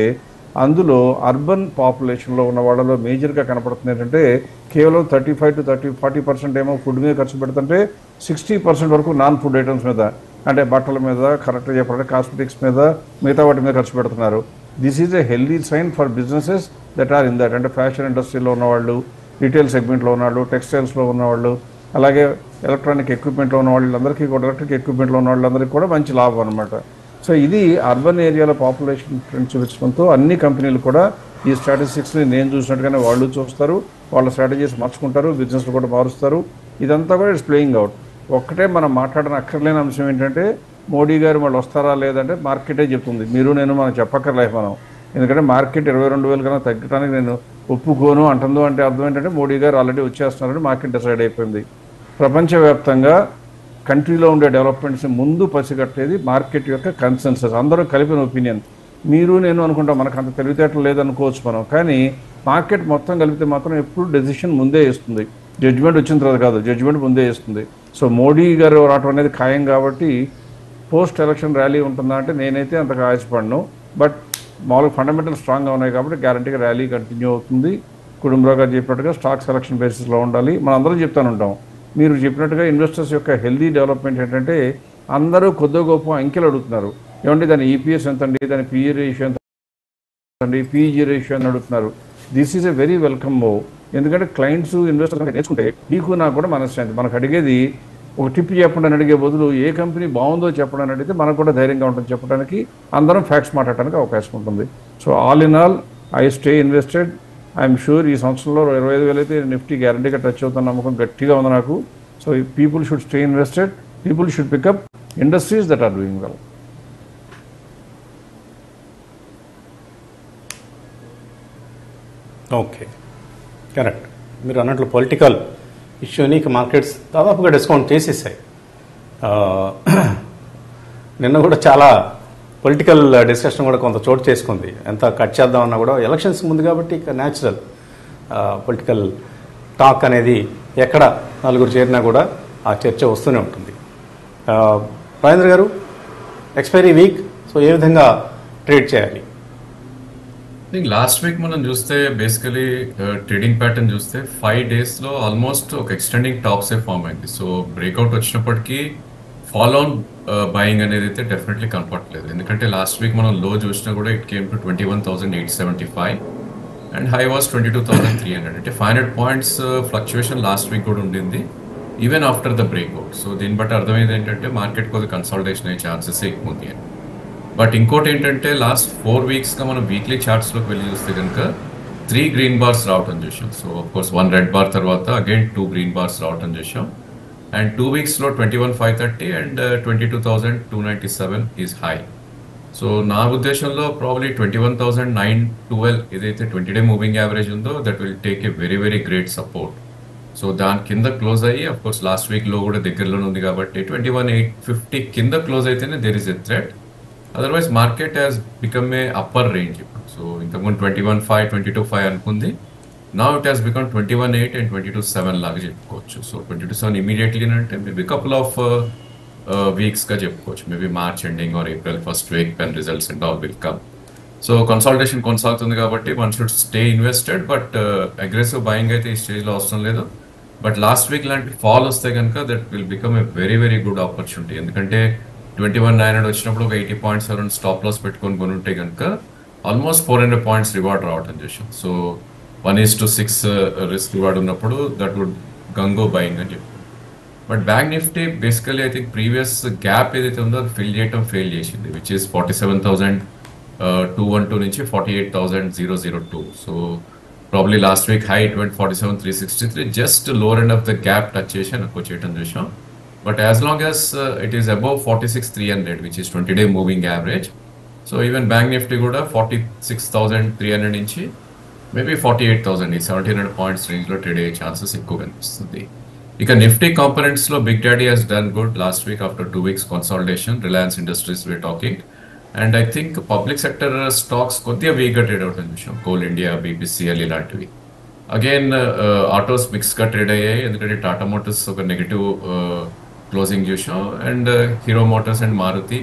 అందులో అర్బన్ పాపులేషన్లో ఉన్న వాళ్ళలో మేజర్గా కనపడుతుంది ఏంటంటే కేవలం thirty five to thirty forty percent ఏమో ఫుడ్ మీద ఖర్చు పెడుతుంటే సిక్స్టీ పర్సెంట్ వరకు నాన్ ఫుడ్ ఐటమ్స్ మీద అంటే బట్టల మీద కరెక్ట్గా చెప్పాలంటే కాస్మెటిక్స్ మీద మిగతా వాటి మీద ఖర్చు పెడుతున్నారు this is a healthy sign for businesses that are in that అంటే ఫ్యాషన్ ఇండస్ట్రీలో ఉన్నవాళ్ళు రీటైల్ సెగ్మెంట్లో ఉన్నవాళ్ళు టెక్స్టైల్స్లో ఉన్నవాళ్ళు అలాగే ఎలక్ట్రానిక్ ఎక్విప్మెంట్లో ఉన్న వాళ్ళందరికీ కూడా ఎలక్ట్రిక్ ఎక్విప్మెంట్లో ఉన్న వాళ్ళందరికీ కూడా మంచి లాభం అనమాట సో ఇది అర్బన్ ఏరియాలో పాపులేషన్ ట్రెండ్ చూపించడంతో అన్ని కంపెనీలు కూడా ఈ స్ట్రాటజిక్స్ని నేను చూసినట్టుగానే వాళ్ళు చూస్తారు వాళ్ళ స్ట్రాటజీస్ మార్చుకుంటారు బిజినెస్లు కూడా మారుస్తారు ఇదంతా కూడా ఇట్స్ ప్లేయింగ్ అవుట్ ఒక్కటే మనం మాట్లాడిన అక్కర్లేని అంశం ఏంటంటే మోడీ గారు వాళ్ళు వస్తారా లేదంటే మార్కెటే చెప్తుంది మీరు నేను మనం చెప్పక్కర్లేదు మనం ఎందుకంటే మార్కెట్ ఇరవై రెండు వేల కన్నా తగ్గడానికి నేను ఒప్పుకోను అంటుందో అంటే అర్థం ఏంటంటే మోడీ గారు ఆల్రెడీ వచ్చేస్తున్నారని మార్కెట్ డిసైడ్ అయిపోయింది ప్రపంచవ్యాప్తంగా కంట్రీలో ఉండే డెవలప్మెంట్స్ ముందు పసిగట్టేది మార్కెట్ యొక్క కన్సెన్సస్ అందరూ కలిపిన ఒపీనియన్ మీరు నేను అనుకుంటాం మనకు అంత తెలివితేటలు లేదనుకోవచ్చు మనం కానీ మార్కెట్ మొత్తం కలిపితే మాత్రం ఎప్పుడు డెసిషన్ ముందే ఇస్తుంది జడ్జిమెంట్ వచ్చిన తర్వాత కాదు జడ్జిమెంట్ ముందే ఇస్తుంది సో మోడీ గారు రావటం అనేది ఖాయం కాబట్టి పోస్ట్ ఎలక్షన్ ర్యాలీ ఉంటుందా అంటే నేనైతే అంతగా ఆశపడను బట్ మామూలుగా ఫండమెంటల్ స్ట్రాంగ్గా ఉన్నాయి కాబట్టి గ్యారంటీగా ర్యాలీ కంటిన్యూ అవుతుంది కుటుంబరావు గారు చెప్పినట్టుగా స్టాక్ సెలక్షన్ బేసిస్లో ఉండాలి మనం అందరం చెప్తాను ఉంటాం మీరు చెప్పినట్టుగా ఇన్వెస్టర్స్ యొక్క హెల్దీ డెవలప్మెంట్ ఏంటంటే అందరూ కొద్ది గొప్ప అంకెలు అడుగుతున్నారు ఏమంటే దాని ఈపీఎస్ ఎంత అండి దాని పిఈ రేషియో ఎంత అండి పీజీ రేషియో అని అడుగుతున్నారు this is a very welcome move ఎందుకంటే క్లయింట్స్ ఇన్వెస్టర్స్ నేర్చుకుంటే నీకు నాకు కూడా మనశ్శాంతి మనకు అడిగేది ఒక టిప్ చెప్పండి అని అడిగే బదులు ఏ కంపెనీ బాగుందో చెప్పడం అని అడిగితే మనకు కూడా ధైర్యంగా ఉంటుంది చెప్పడానికి అందరం ఫ్యాక్ట్స్ మాట్లాడడానికి అవకాశం ఉంటుంది so all in all I stay invested I'm sure ఈ సంవత్సరంలో ఇరవై ఐదు వేలు అయితే నిఫ్టీ గ్యారంటీగా టచ్ అవుతున్న నమ్మకం గట్టిగా ఉంది నాకు so people should stay invested people should pick up industries that are doing well okay correct మీరు అన్నట్లు పొలిటికల్ ఇష్యూని ఇక మార్కెట్స్ దాదాపుగా డిస్కౌంట్ చేసేసాయి ఆ, నిన్న కూడా చాలా పొలిటికల్ డిస్కషన్ కూడా కొంత చోటు చేసుకుంది ఎంత కట్ చేద్దామన్నా కూడా ఎలక్షన్స్ ముందు కాబట్టి ఇక న్యాచురల్ పొలిటికల్ టాక్ అనేది ఎక్కడ నలుగురు చేరినా కూడా ఆ చర్చ వస్తూనే ఉంటుంది ఆ, రాజేంద్ర గారు ఎక్స్పైరీ వీక్ సో ఏ విధంగా ట్రేడ్ చేయాలి థింక్ లాస్ట్ వీక్ మనం చూస్తే బేసికలీ ట్రేడింగ్ ప్యాటర్న్ చూస్తే ఫైవ్ డేస్ లో ఆల్మోస్ట్ ఒక ఎక్స్టెండింగ్ టాప్స్ ఏ ఫామ్ అయింది సో బ్రేక్అవుట్ వచ్చినప్పటికీ ఫాలో ఆన్ బయింగ్ అనేది అయితే డెఫినెట్లీ కనపడలేదు ఎందుకంటే లాస్ట్ వీక్ మనం లో చూసినా కూడా it came to twenty one thousand eight seventy five and high was twenty two thousand three hundred అంటే five hundred points fluctuation last week కూడా ఉండింది even after the breakout so దీన్ని బట్టి అర్థమైంది ఏంటంటే మార్కెట్ కొద్దిగా కన్సల్టేషన్ అయ్యే ఛాన్సెస్ ఎక్కువ ఉంది అని బట్ ఇంకోటి ఏంటంటే లాస్ట్ ఫోర్ వీక్స్గా మనం వీక్లీ చార్ట్స్లోకి వెళ్ళి చూస్తే కనుక త్రీ గ్రీన్ బార్స్ రావటం చూసాం so course one red bar తర్వాత అగైన్ టూ గ్రీన్ బార్స్ రావటం చూసాం అండ్ టూ వీక్స్లో twenty one five thirty and twenty two thousand two ninety seven is high so నా ఉద్దేశంలో probably twenty one thousand nine twelve ఏదైతే twenty day moving average ఉందో that will take a very very great support so దాని కింద close అయ్యి of course last week లో కూడా దగ్గరలోనే ఉంది కాబట్టి ట్వంటీ వన్ ఎయిట్ ఫిఫ్టీ కింద క్లోజ్ అయితేనే there is a threat otherwise market has become a upper range ఇప్పుడు సో ఇంతకుముందు twenty one five twenty two five అనుకుంది నా it has become twenty one eight and twenty two seven లాగా చెప్పుకోవచ్చు so twenty two seven immediately అంటే maybe couple of వీక్స్గా చెప్పుకోవచ్చు maybe March ending or April first week పెన్ results and all will come so consultation కొనసాగుతుంది కాబట్టి one should stay invested but aggressive buying అయితే ఈ స్టేజ్లో అవసరం లేదు బట్ లాస్ట్ వీక్ లాంటి ఫాల్ వస్తే కనుక that will become a very very good opportunity ఎందుకంటే ట్వంటీ వన్ నైన్ హండ్రెడ్ వచ్చినప్పుడు ఒక eighty points around stop loss పెట్టుకొని కొని ఉంటే కనుక almost four hundred points reward రావటం చేసాం so one is to six risk reward ఉన్నప్పుడు దట్ వుడ్ గంగో బయింగ్ అని చెప్పి but bank Nifty basically I think previous gap ఏదైతే ఉందో అది ఫిల్ చేయటం ఫెయిల్ చేసింది which is forty seven thousand two one two నుంచి forty eight thousand zero zero two so probably last week high twenty forty seven three sixty three just lower end of the gap touch చేసి నాకు చేయటం చూసాం but as long as it is above forty six three hundred which is twenty day moving average so even bank Nifty కూడా forty six thousand three hundred నుంచి maybe forty eight thousand ఈ seventeen hundred points రేంజ్లో trade అయ్యే chances ఎక్కువ కనిపిస్తుంది ఇక Nifty కాంపనెంట్స్లో big daddy has done good last week after two weeks consolidation Reliance Industries we talking and I think public sector stocks కొద్దిగా వీక్గా trade అవుతుంది చూసాం కోల్ ఇండియా బీపీసీఎల్ ఇలాంటివి అగైన్ ఆటోస్ మిక్స్గా ట్రేడ్ అయ్యాయి ఎందుకంటే టాటా మోటార్స్ ఒక నెగిటివ్ క్లోజింగ్ చూసాం and Hero Motors and Maruti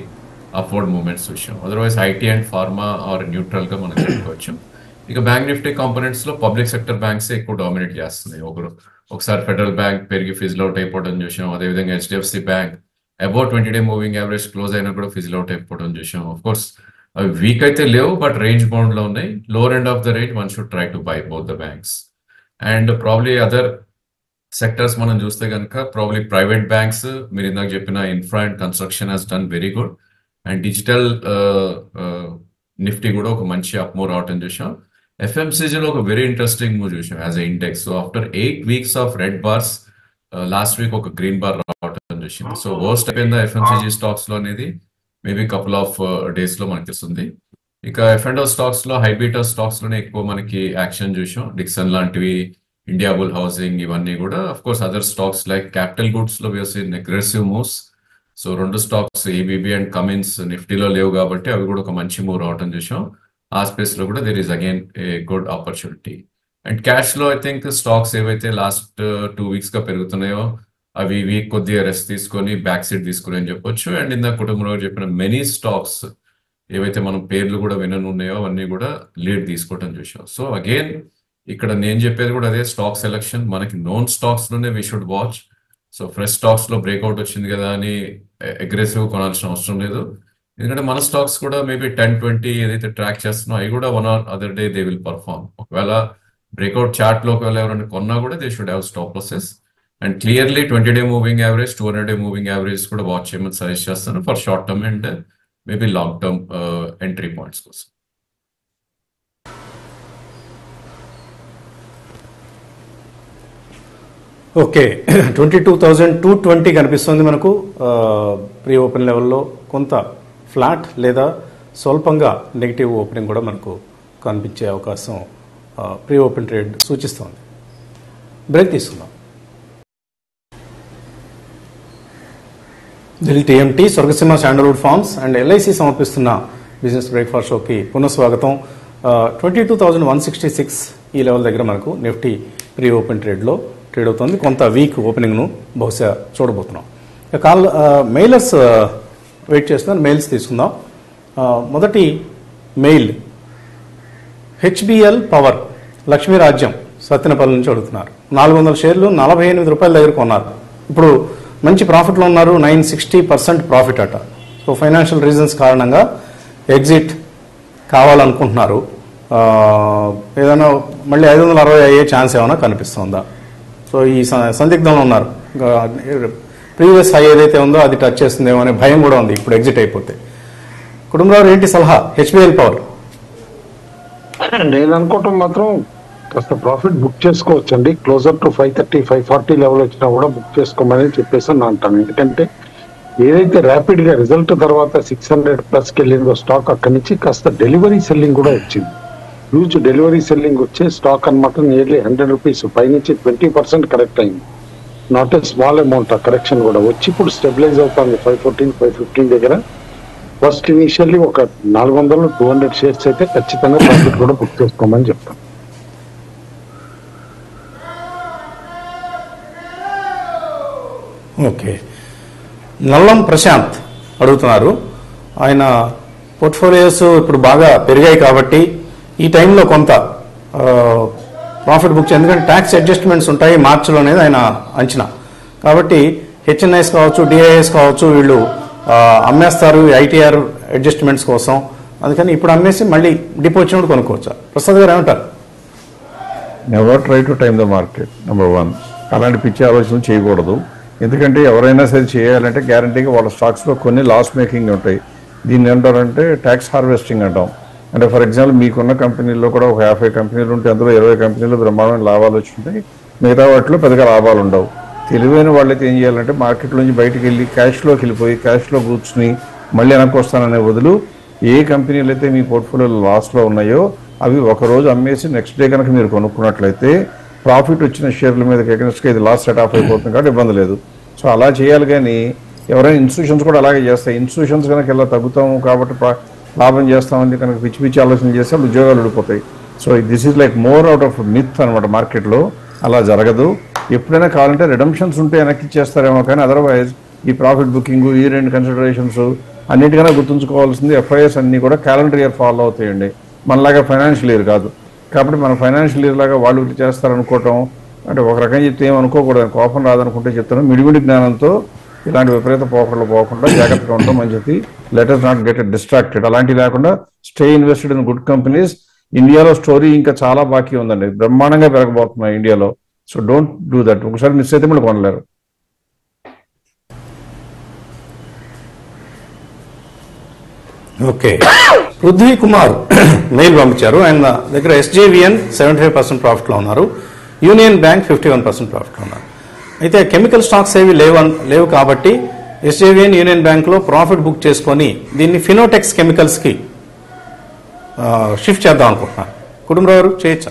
upward movements చూసాం otherwise IT and pharma are neutral గా మనం చెప్పుకోవచ్చు ఇక బ్యాంక్ నిఫ్టీ కాంపోనెంట్స్ లో పబ్లిక్ సెక్టర్ బ్యాంక్స్ ఎక్కువ డామినేట్ చేస్తుంది ఒకరు ఒకసారి ఫెడరల్ బ్యాంక్ పెరిగి ఫిజిల్ అవుట్ అయిపోవడం చూసాం అదేవిధంగా HDFC Bank about twenty day moving average close అయినా కూడా ఫిజిల్ అవుట్ అయిపోవడం చూసాం ఆఫ్ కోర్స్ అవి వీక్ అయితే లేవు బట్ రేంజ్ బౌండ్ లో ఉన్నాయి lower end of the range one should try to buy both the banks and probably other sectors మనం చూస్తే కనుక ప్రాబ్లీ ప్రైవేట్ బ్యాంక్స్ మీరు ఇందాక చెప్పిన infra and construction has done very good and digital Nifty కూడా ఒక మంచి అప్మూవ్ రావటం చూసాం ఎఫ్ఎంసీజీలో ఒక వెరీ ఇంట్రెస్టింగ్ మూవ్ చూసాం as a index so after eight weeks of red bars last week ఒక గ్రీన్ బార్ రావటం చూసింది సో వర్స్ట్ అయిపోయిందా ఎఫ్ఎంసీజీ స్టాక్స్ లో అనేది మేబీ కపుల్ ఆఫ్ డేస్ లో మనకి వస్తుంది ఇక ఎఫ్ అండ్ స్టాక్స్ లో హైబీటా స్టాక్స్ లోనే ఎక్కువ మనకి యాక్షన్ చూసాం డిక్సన్ లాంటివి ఇండియా బుల్ హౌసింగ్ ఇవన్నీ కూడా of course other stocks like capital goods లో సీన్ అగ్రెసివ్ మూవ్స్ సో రెండు స్టాక్స్ ఏబీబీ అండ్ కమిన్స్ నిఫ్టీలో లేవు కాబట్టి అవి కూడా ఒక మంచి మూవ్ రావటం చూసాం ఆ స్పేస్ లో కూడా there is again a good opportunity and cash లో ఐ థింక్ స్టాక్స్ ఏవైతే లాస్ట్ టూ వీక్స్ గా పెరుగుతున్నాయో అవి వీక్ కొద్దిగా రెస్ట్ తీసుకొని బ్యాక్ సీట్ తీసుకుని అని చెప్పొచ్చు అండ్ ఇందాక కుటుంబంలో చెప్పిన మెనీ స్టాక్స్ ఏవైతే మనం పేర్లు కూడా విననున్నాయో అవన్నీ కూడా లీడ్ తీసుకోవటం చూసాం సో అగైన్ ఇక్కడ నేను చెప్పేది కూడా అదే స్టాక్ సెలెక్షన్ మనకి నోన్ స్టాక్స్ లోనే we should watch so fresh stocks లో బ్రేక్అవుట్ వచ్చింది కదా అని అగ్రెసివ్ కొనాల్సిన అవసరం లేదు ఎందుకంటే మన స్టాక్స్ కూడా మేబీ టెన్ ట్వంటీ ఏదైతే ట్రాక్ చేస్తున్నాం అవి కూడా one or other day they will perform ఒకవేళ బ్రేక్అవుట్ చార్ట్ లో ఒకవేళ ఎవరైనా కొన్నా కూడా they should have stop losses and clearly twenty day moving average two hundred day moving average కూడా వాచ్ చేయమని సజెస్ట్ చేస్తాను for short term and maybe long term entry points కోసం okay twenty two thousand two twenty కనిపిస్తుంది మనకు pre open లెవెల్లో కొంత flat లేదా స్వల్పంగా నెగిటివ్ ఓపెనింగ్ కూడా మనకు కనిపించే అవకాశం ప్రీ ఓపెన్ ట్రేడ్ సూచిస్తోంది బ్రేక్ తీసుకుందాం Dil TMT Swargaseema sandalwood farms and LIC సమర్పిస్తున్న బిజినెస్ బ్రేక్ఫాస్ట్ షోకి పునఃస్వాగతం twenty two thousand one sixty six ఈ లెవెల్ దగ్గర మనకు నిఫ్టీ ప్రీ ఓపెన్ ట్రేడ్లో ట్రేడ్ అవుతుంది కొంత వీక్ ఓపెనింగ్ను బహుశా చూడబోతున్నాం ఇక కాల్ మెయిలర్స్ వెయిట్ చేస్తున్నారు మెయిల్స్ తీసుకుందాం ఆ, మొదటి mail HBL power Lakshmirajyam Satyanapalli నుంచి అడుగుతున్నారు నాలుగు వందల షేర్లు నలభై ఎనిమిది రూపాయల దగ్గర కొన్నారు ఇప్పుడు మంచి ప్రాఫిట్లో ఉన్నారు నైన్ సిక్స్టీ పర్సెంట్ ప్రాఫిట్ అట సో ఫైనాన్షియల్ రీజన్స్ కారణంగా ఎగ్జిట్ కావాలనుకుంటున్నారు ఆ, ఏదైనా మళ్ళీ ఐదు వందల అరవై అయ్యే ఛాన్స్ ఏమైనా కనిపిస్తుందా సో ఈ స- సందిగ్ధంలో ఉన్నారు ప్రీవియస్ హై ఏదైతే ఉందో అది టచ్ చేస్తుందేమో అనే భయం కూడా ఉంది ఇప్పుడు ఎగ్జిట్ అయిపోతే కుటుంబరావు ఏంటి సలహా హెచ్బిఎల్ పవర్ నేను అనుకోవటం మాత్రం కాస్త ప్రాఫిట్ బుక్ చేసుకోవచ్చండి closer to five thirty five forty level వచ్చినా కూడా బుక్ చేసుకోమని చెప్పేసి అని అంటాను ఎందుకంటే ఏదైతే ర్యాపిడ్ గా రిజల్ట్ తర్వాత సిక్స్ హండ్రెడ్ ప్లస్ కి వెళ్ళిందో స్టాక్ అక్కడి నుంచి కాస్త డెలివరీ సెల్లింగ్ కూడా వచ్చింది హ్యూజ్ డెలివరీ సెల్లింగ్ వచ్చే స్టాక్ అన్నమాట నియర్లీ హండ్రెడ్ రూపీస్ పైనుంచి ట్వంటీ పర్సెంట్ కరెక్ట్ అయింది నాట్ ఏ స్మాల్ అమౌంట్ ఆ కరెక్షన్ కూడా వచ్చి ఇప్పుడు స్టెబిలైజ్ అవుతుంది ఫైవ్ ఫోర్టీన్ ఫైవ్ ఫిఫ్టీన్ దగ్గర ఫస్ట్ ఇనిషియల్లీ ఒక నాలుగు వందలు టూ హండ్రెడ్ షేర్స్ అయితే ఖచ్చితంగా ప్రాఫిట్ కూడా బుక్ చేసుకోమని చెప్తాను ఓకే నల్లం ప్రశాంత్ అడుగుతున్నారు ఆయన పోర్ట్ఫోలియోస్ ఇప్పుడు బాగా పెరిగాయి కాబట్టి ఈ టైంలో కొంత ప్రాఫిట్ బుక్ చేయాలి ఎందుకంటే ట్యాక్స్ అడ్జస్ట్మెంట్స్ ఉంటాయి మార్చిలో అనేది ఆయన అంచనా కాబట్టి హెచ్ఎన్ఐస్ కావచ్చు డిఐఎస్ కావచ్చు వీళ్ళు ఆ, అమ్మేస్తారు ఐటీఆర్ అడ్జస్ట్మెంట్స్ కోసం అందుకని ఇప్పుడు అమ్మేసి మళ్ళీ డిపో వచ్చినప్పుడు కొనుక్కోవచ్చా ప్రసాద్ గారు ఏమంటారు never try to time the market number one అలాంటి పిచ్చి ఆలోచనలు చేయకూడదు ఎందుకంటే ఎవరైనా సరే చేయాలంటే గ్యారంటీగా వాళ్ళ స్టాక్స్లో కొన్ని లాస్ మేకింగ్ ఉంటాయి దీన్ని ఏమంటారంటే ట్యాక్స్ హార్వెస్టింగ్ అంటాం అంటే ఫర్ ఎగ్జాంపుల్ మీకున్న కంపెనీల్లో కూడా ఒక యాభై కంపెనీలు ఉంటే అందులో ఇరవై కంపెనీలు బ్రహ్మాండమైన లాభాలు వచ్చింటాయి మిగతా వాటిలో పెద్దగా లాభాలు ఉండవు తెలివైన వాళ్ళైతే ఏం చేయాలంటే మార్కెట్లో నుంచి బయటికి వెళ్ళి క్యాష్లోకి వెళ్ళిపోయి క్యాష్లో కూర్చుని మళ్ళీ వెనక్కి వస్తాననే బదులు ఏ కంపెనీలు అయితే మీ పోర్ట్ఫోలియోలో లాస్లో ఉన్నాయో అవి ఒక రోజు అమ్మేసి నెక్స్ట్ డే కనుక మీరు కొనుక్కున్నట్లయితే ప్రాఫిట్ వచ్చిన షేర్ల మీద ఎగనెస్ట్గా ఇది లాస్ట్ సెట్ ఆఫ్ అయిపోతుంది కాబట్టి ఇబ్బంది లేదు సో అలా చేయాలి కానీ ఎవరైనా ఇన్స్టిట్యూషన్స్ కూడా అలాగే చేస్తాయి ఇన్స్టిట్యూషన్స్ కనుక ఇలా తగ్గుతాము కాబట్టి ప్రా- లాభం చేస్తామని కనుక పిచ్చి పిచ్చి ఆలోచన చేస్తే అప్పుడు ఉద్యోగాలు ఊడిపోతాయి so this is like more out of myth అనమాట మార్కెట్లో అలా జరగదు ఎప్పుడైనా కావాలంటే రిడమ్షన్స్ ఉంటే వెనక్కి ఇచ్చేస్తారేమో కానీ అదర్వైజ్ ఈ ప్రాఫిట్ బుకింగ్ ఈ రెండు కన్సిడరేషన్స్ అన్నిటికన్నా గుర్తుంచుకోవాల్సింది ఎఫ్ఐఎస్ అన్ని కూడా క్యాలెండర్ ఇయర్ ఫాలో అవుతాయండి మనలాగా ఫైనాన్షియల్ ఇయర్ కాదు కాబట్టి మన ఫైనాన్షియల్ ఇయర్ లాగా వాళ్ళు ఇట్లా చేస్తారనుకోవటం అంటే ఒక రకంగా చెప్తే ఏం అనుకోకూడదు కోపం రాదనుకుంటే చెప్తాను మిడిమిడి జ్ఞానంతో ఇలాంటి విపరీత పోకడలు పోకుండా జాగ్రత్తగా ఉండడం మంచిది లెటర్స్ నాట్ గెట్ డిస్ట్రాక్టెడ్ అలాంటివి లేకుండా stay invested in good companies ఇండియాలో స్టోరీ ఇంకా చాలా బాకీ ఉందండి బ్రహ్మాండంగా పెరగబోతున్నాయి ఇండియాలో సో డోంట్ డూ దట్ ఒకసారి మిస్ అయితే మళ్ళీ కొనలేరు ఓకే పృథ్వీ కుమార్ మెయిల్ పంపించారు ఆయన దగ్గర ఎస్జేవిఎన్ సెవెంటీ ఫైవ్ పర్సెంట్ ప్రాఫిట్లో ఉన్నారు Union Bank fifty one percent ప్రాఫిట్లో ఉన్నారు అయితే కెమికల్ స్టాక్స్ ఏవి లేవు అన్- లేవు కాబట్టి ఎస్జేవిఎన్ యూనియన్ బ్యాంక్లో ప్రాఫిట్ బుక్ చేసుకొని దీన్ని ఫినోటెక్స్ కెమికల్స్కి షిఫ్ట్ చేద్దాం అనుకుంటున్నాను కుటుంబరావు గారు చేయొచ్చా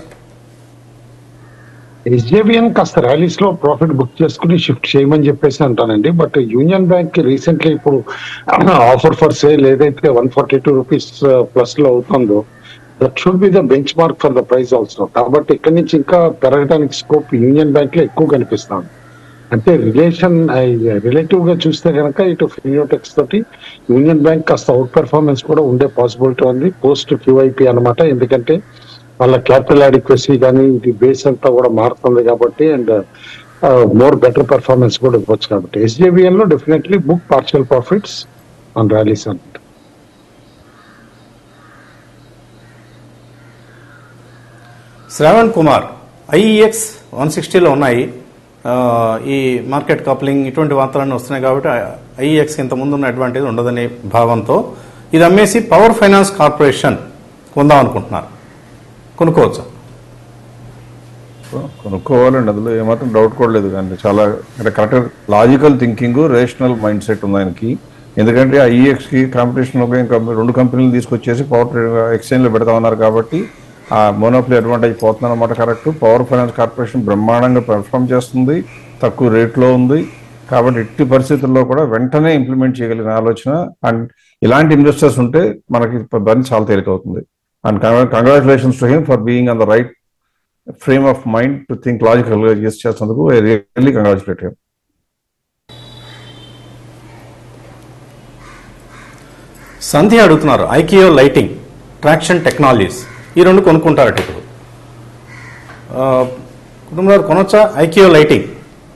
ఎస్జేబిఎన్ కాస్త ర్యాలీస్ లో ప్రాఫిట్ బుక్ చేసుకుని షిఫ్ట్ చేయమని చెప్పేసి అంటానండి బట్ యూనియన్ బ్యాంక్ కి రీసెంట్లీ ఇప్పుడు ఆఫర్ ఫర్ సేల్ ఏదైతే one forty two rupees plus లో అవుతుందో that should be the benchmark for the price also కాబట్టి ఇక్కడి నుంచి ఇంకా పెరగడానికి స్కోప్ యూనియన్ బ్యాంక్ లో ఎక్కువ కనిపిస్తుంది అంటే రిలేషన్ రిలేటివ్ గా చూస్తే కనుక ఇటు ఫినియోటెక్స్ తోటి యూనియన్ బ్యాంక్ కాస్త అవుట్ పెర్ఫార్మెన్స్ కూడా ఉండే పాసిబిలిటీ ఉంది పోస్ట్ క్యూఐపి అన్నమాట ఎందుకంటే వాళ్ళ క్యాపిటల్ అడిక్వసీ కానీ ఇది బేస్ అంతా కూడా మారుతుంది కాబట్టి అండ్ మోర్ బెటర్ పెర్ఫార్మెన్స్ కూడా ఇవ్వచ్చు కాబట్టి ఎస్జేబిఎన్ లో definitely book partial profits on rallies అనమాట శ్రావణ్ కుమార్ ఐఈఎక్స్ వన్ సిక్స్టీలో ఉన్నాయి ఆ, ఈ మార్కెట్ కప్లింగ్ ఇటువంటి వార్తలన్నీ వస్తున్నాయి కాబట్టి ఐఈఎక్స్ ఇంత ముందు ఉన్న అడ్వాంటేజ్ ఉండదనే భావంతో ఇది అమ్మేసి పవర్ ఫైనాన్స్ కార్పొరేషన్ కొందాం అనుకుంటున్నారు కొనుక్కోవచ్చు కొనుక్కోవాలండి అందులో ఏమాత్రం డౌట్ కూడా లేదు కానీ చాలా అంటే correct logical thinking rational mindset ఉంది ఆయనకి ఎందుకంటే ఆ ఈఎక్స్కి కాంపిటీషన్ రెండు కంపెనీలు తీసుకొచ్చేసి పవర్ ఎక్స్చేంజ్లో పెడతా ఉన్నారు కాబట్టి ఆ మోనోప్లీ అడ్వాంటేజ్ పోతుంది అనమాట కరెక్ట్ పవర్ ఫైనాన్స్ కార్పొరేషన్ బ్రహ్మాండంగా పెర్ఫామ్ చేస్తుంది తక్కువ రేట్లో ఉంది కాబట్టి ఎట్టి పరిస్థితుల్లో కూడా వెంటనే ఇంప్లిమెంట్ చేయగలిగిన ఆలోచన అండ్ ఇలాంటి ఇన్వెస్టర్స్ ఉంటే మనకి పని చాలా తేలిక అవుతుంది and congratulations to him for being on the right frame of mind to think logical గా చేసి చేసినందుకు I really congratulate him Sandhya అడుగుతున్నారు ఐకియో లైటింగ్ ట్రాక్షన్ టెక్నాలజీస్ ఈ రెండు కొనుక్కుంటారట ఇప్పుడు ఆ, కుటుంబాలు కొనొచ్చా Ikio Lighting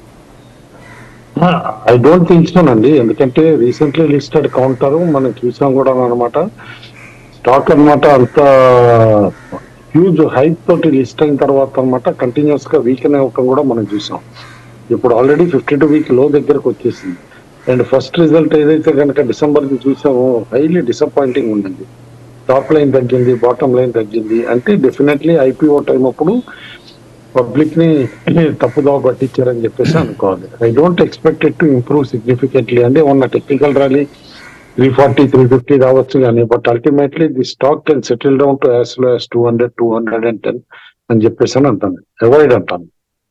I don't think so అండి ఎందుకంటే రీసెంట్లీ లిస్టెడ్ కౌంటర్ మనం చూసాం కూడా అనమాట స్టాక్ అన్నమాట అంత హ్యూజ్ హైప్ తోటి లిస్ట్ అయిన తర్వాత అనమాట కంటిన్యూస్ గా వీకెన్ అవ్వటం కూడా మనం చూసాం ఇప్పుడు ఆల్రెడీ ఫిఫ్టీ టూ వీక్ లో దగ్గరకు వచ్చేసింది అండ్ ఫస్ట్ రిజల్ట్ ఏదైతే కనుక డిసెంబర్ కి చూసామో హైలీ డిసప్పాయింటింగ్ ఉండింది టాప్ లైన్ తగ్గింది బాటమ్ లైన్ తగ్గింది అంటే డెఫినెట్లీ ఐపీఓ టైం అప్పుడు పబ్లిక్ ని తప్పుదోవ పట్టించారని చెప్పేసి అనుకోవాలి I don't expect it to improve significantly అంటే ఉన్న technical rally three forty three fifty రావచ్చు కానీ but ultimately the stock can settle down to as low as two hundred two hundred and ten అని చెప్పేసి అని అంటాను అవాయిడ్ అంటాను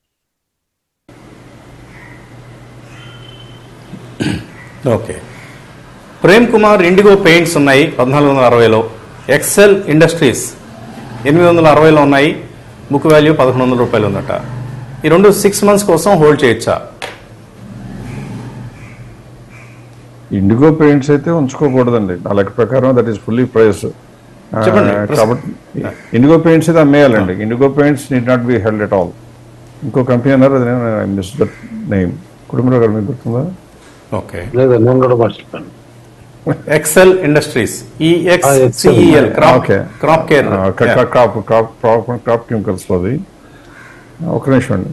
okay Prem Kumar Indigo paints ఉన్నాయి పద్నాలుగు వందల అరవైలో ఎక్సెల్ ఇండస్ట్రీస్ ఎనిమిది వందల అరవైలో ఉన్నాయి బుక్ వాల్యూ పదకొండు వందల రూపాయలు ఉందట ఈ రెండు సిక్స్ మంత్స్ కోసం హోల్డ్ చేయొచ్చా ఇండిగో పెయింట్స్ అయితే ఉంచుకోకూడదండి నా లెక్క ప్రకారం దట్ ఈస్ ఫుల్లీ ప్రైస్ చెప్పండి. కాబట్టి ఇండిగో పెయింట్స్ అయితే అమ్మేయాలండి Indigo Paints need not be held at all ఇంకో కంపెనీ అన్నారు అది మిస్ దట్ నేమ్ కుటుంబంలో గారు మీకు గుర్తుందా ఓకే లేదా నేను కూడా మర్చిపోయాను ఎక్సెల్ ఇండస్ట్రీస్ ఈఎక్స్ Ah, Excel. సిఈఎల్ crop okay crop care crop crop crop crop chemicals అది ఒక నిమిషం అండి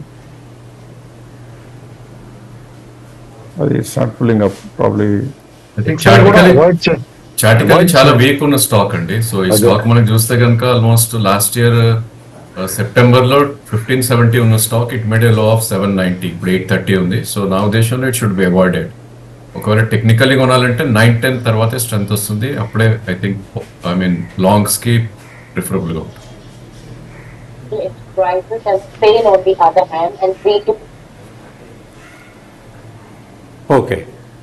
అది start pulling up probably I think కూడా చాటికలీ అవాయిడ్ చేయండి చాటికలీ చాలా వీక్ ఉన్న స్టాక్ అండి సో ఈ స్టాక్ మనం చూస్తే కనుక ఆల్మోస్ట్ లాస్ట్ ఇయర్ సెప్టెంబర్ లో ఫిఫ్టీన్ సెవెంటీ ఉన్న stock it made a low of seven ninety ఇప్పుడు ఎయిట్ థర్టీ ఉంది సో నా ఉద్దేశంలో ఇట్ షుడ్ బి అవాయిడెడ్ ఒకవేళ టెక్నికల్లీ కొనాలంటే నైన్ టెన్ తర్వాతే స్ట్రెంత్ వస్తుంది అప్పుడే I think I mean longs కి ప్రిఫరబుల్ గా ఉంటుంది its prices and Spain on the other hand and three to okay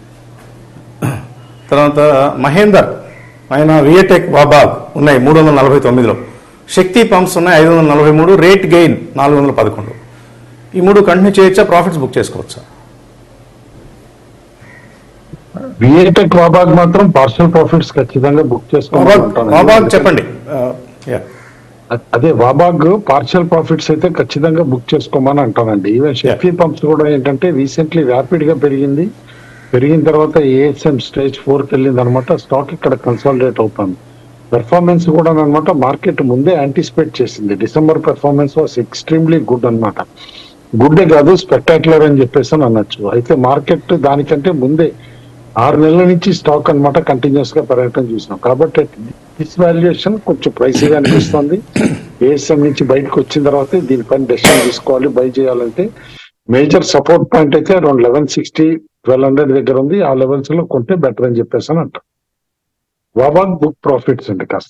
తర్వాత మహేందర్ ఆయన వియటెక్ వాబాగ్ ఉన్నాయి మూడు వందల నలభై తొమ్మిదిలో శక్తి పంప్స్ ఉన్నాయి ఐదు వందల నలభై మూడు రేట్ గెయిన్ నాలుగు వందల పదకొండు ఈ మూడు కంటిన్యూ చేయొచ్చా ప్రాఫిట్స్ బుక్ చేసుకోవచ్చా బిఏటెక్ వాబాగ్ మాత్రం పార్షల్ ప్రాఫిట్స్ ఖచ్చితంగా బుక్ వాబాగ్ వాబాగ్ చేసుకోవాలి చెప్పండి యా అదే వాబాగ్ పార్షల్ ప్రాఫిట్స్ అయితే ఖచ్చితంగా బుక్ చేసుకోమని అంటానండి ఈవెన్ షెఫీ పంప్స్ కూడా ఏంటంటే రీసెంట్లీ ర్యాపిడ్ గా పెరిగింది పెరిగిన తర్వాత ఏఎస్ఎం స్టేజ్ ఫోర్ కి వెళ్ళింది అనమాట స్టాక్ ఇక్కడ కన్సాలిడేట్ అవుతుంది పెర్ఫార్మెన్స్ కూడా అనమాట మార్కెట్ ముందే యాంటిసిపేట్ చేసింది December performance was extremely good అన్నమాట గుడ్డే కాదు స్పెక్టాక్యులర్ అని చెప్పేసి అని అనొచ్చు అయితే మార్కెట్ దానికంటే ముందే ఆరు నెలల నుంచి స్టాక్ అన్నమాట కంటిన్యూస్ గా పెరగటం చూసినాం కాబట్టి దిస్ వాల్యుయేషన్ కొంచెం ప్రైసీగా అనిపిస్తుంది ఏఎస్ఎం నుంచి బయటకు వచ్చిన తర్వాత దీనిపైన డెసిషన్ తీసుకోవాలి బై చేయాలంటే మేజర్ సపోర్ట్ పాయింట్ అయితే around eleven sixty twelve hundred దగ్గర ఉంది ఆ లెవెల్స్ లో కొంటే బెటర్ అని చెప్పేసి అని అంటాం వాబాగ్ బుక్ ప్రాఫిట్స్ అండి కాస్త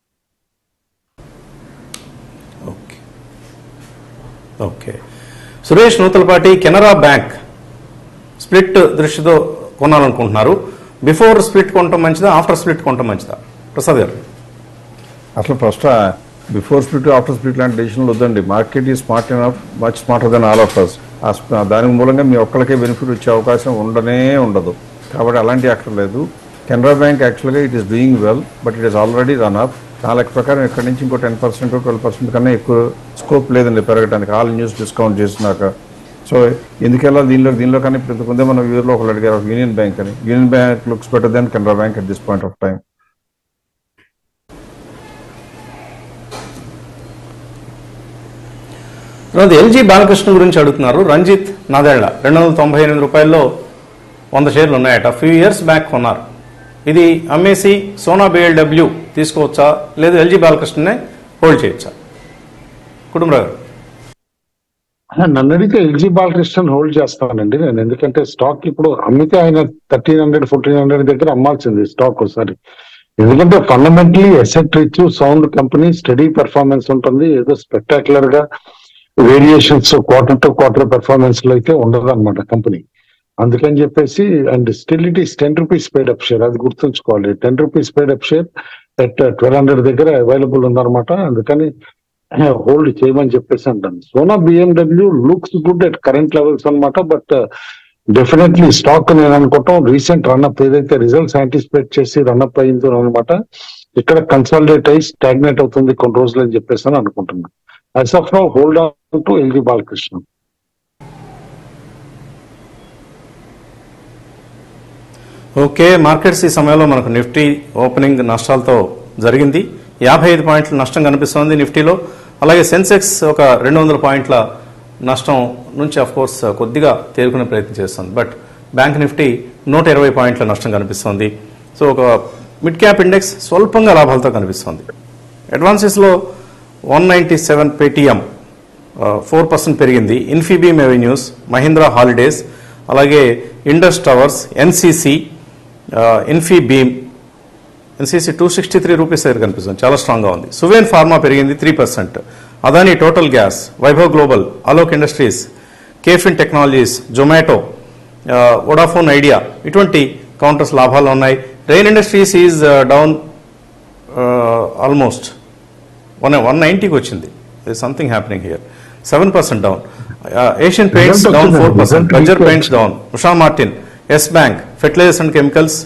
okay okay Suresh Nuthalapati Canara Bank split దృష్టితో కొనాలనుకుంటున్నారు బిఫోర్ స్ప్లిట్ కొనటం మంచిదా ఆఫ్టర్ స్ప్లిట్ కొనటం మంచిదా ప్రసాద్ గారు అసలు first before split after split లాంటి డెసిషన్లు వద్దండి మార్కెట్ ఈ smart enough much smarter than all of us దాని మూలంగా మీ ఒక్కరికే బెనిఫిట్ వచ్చే అవకాశం ఉండనే ఉండదు కాబట్టి అలాంటి అక్కర్లేదు కెనరా బ్యాంక్ యాక్చువల్గా it is doing well but it is already run up నా లెక్క ప్రకారం ఇక్కడ నుంచి ఇంకో టెన్ పర్సెంట్ ట్వెల్వ్ పర్సెంట్ కన్నా ఎక్కువ స్కోప్ లేదండి పెరగడానికి ఆల్ న్యూస్ డిస్కౌంట్ చేసినాక సో ఎందుకెళ్ళా దీనిలో దీనిలో కానీ ఇప్పుడు ఇంతకుముందే మన వ్యూలో ఒకళ్ళు అడిగారు యూనియన్ బ్యాంక్ అని Union Bank looks better than Canara Bank at this point of time తర్వాత ఎల్జీ బాలకృష్ణ గురించి అడుగుతున్నారు రంజిత్ నాదేళ్ల రెండు వందల తొంభై ఎనిమిది రూపాయల్లో వంద షేర్లు ఉన్నాయట ఫ్యూ ఇయర్స్ బ్యాక్ కొన్నారు ఇది అమ్మేసి సోనా బిఎల్డబ్ల్యూ తీసుకోవచ్చా లేదు ఎల్జీ బాలకృష్ణనే హోల్డ్ చేయొచ్చా కుటుంబరావు గారు నన్ను అడిగితే ఎల్జీ బాలకృష్ణన్ హోల్డ్ చేస్తానండి నేను ఎందుకంటే స్టాక్ ఇప్పుడు అమ్మితే ఆయన థర్టీన్ హండ్రెడ్ ఫోర్టీన్ హండ్రెడ్ దగ్గర అమ్మాల్సింది స్టాక్ ఒకసారి ఎందుకంటే fundamentally asset rich sound company steady performance ఉంటుంది ఏదో స్పెక్టాక్యులర్ గా variations quarter to quarter performance లో అయితే ఉండదు అనమాట కంపెనీ అందుకని చెప్పేసి and still it is ten rupees paid up share అది గుర్తుంచుకోవాలి ten rupees paid up share at twelve hundred దగ్గర అవైలబుల్ ఉందన్నమాట అందుకని హోల్డ్ చేయమని చెప్పేసి అంటాను Sona BMW looks good at current levels అన్నమాట బట్ డెఫినెట్లీ స్టాక్ నేను అనుకుంటాం రీసెంట్ రన్అప్ ఏదైతే రిజల్ట్స్ యాంటిసిపేట్ చేసి రన్అప్ అయిందో అనమాట ఇక్కడ కన్సాలిడేట్ అయ్యి స్టాగ్నేట్ అవుతుంది కొన్ని రోజులు అని చెప్పేసి అని అనుకుంటున్నాను as of now hold on to LG Balakrishna okay markets ఈ సమయంలో మనకు నిఫ్టీ ఓపెనింగ్ నష్టాలతో జరిగింది యాభై ఐదు పాయింట్ల నష్టం కనిపిస్తోంది నిఫ్టీలో అలాగే సెన్సెక్స్ ఒక రెండు వందల పాయింట్ల నష్టం నుంచి అఫ్ కోర్స్ కొద్దిగా తేరుకునే ప్రయత్నం చేస్తుంది బట్ బ్యాంక్ నిఫ్టీ నూట ఇరవై పాయింట్ల నష్టం కనిపిస్తోంది సో ఒక మిడ్ క్యాప్ ఇండెక్స్ స్వల్పంగా లాభాలతో కనిపిస్తోంది అడ్వాన్సెస్లో one ninety seven Paytm four percent పెరిగింది ఇన్ఫీబీమ్ ఎవెన్యూస్ మహీంద్రా హాలిడేస్ అలాగే Indus towers NCC Infibeam NCC two sixty three rupees దగ్గర కనిపిస్తుంది చాలా స్ట్రాంగ్గా ఉంది సువేన్ ఫార్మా పెరిగింది three percent Adani total gas Vaibhav global Alok industries KFin technologies Zomato Vodafone Idea ఇటువంటి కౌంటర్స్ లాభాలు ఉన్నాయి Rain industries is down almost one one నైంటీకి వచ్చింది something happening here seven percent down Asian paints Result down వచ్చిందండి. ఫోర్ పర్సెంట్ Result బజర్ weak. Paints down Usha Martin yes bank fertilisers and chemicals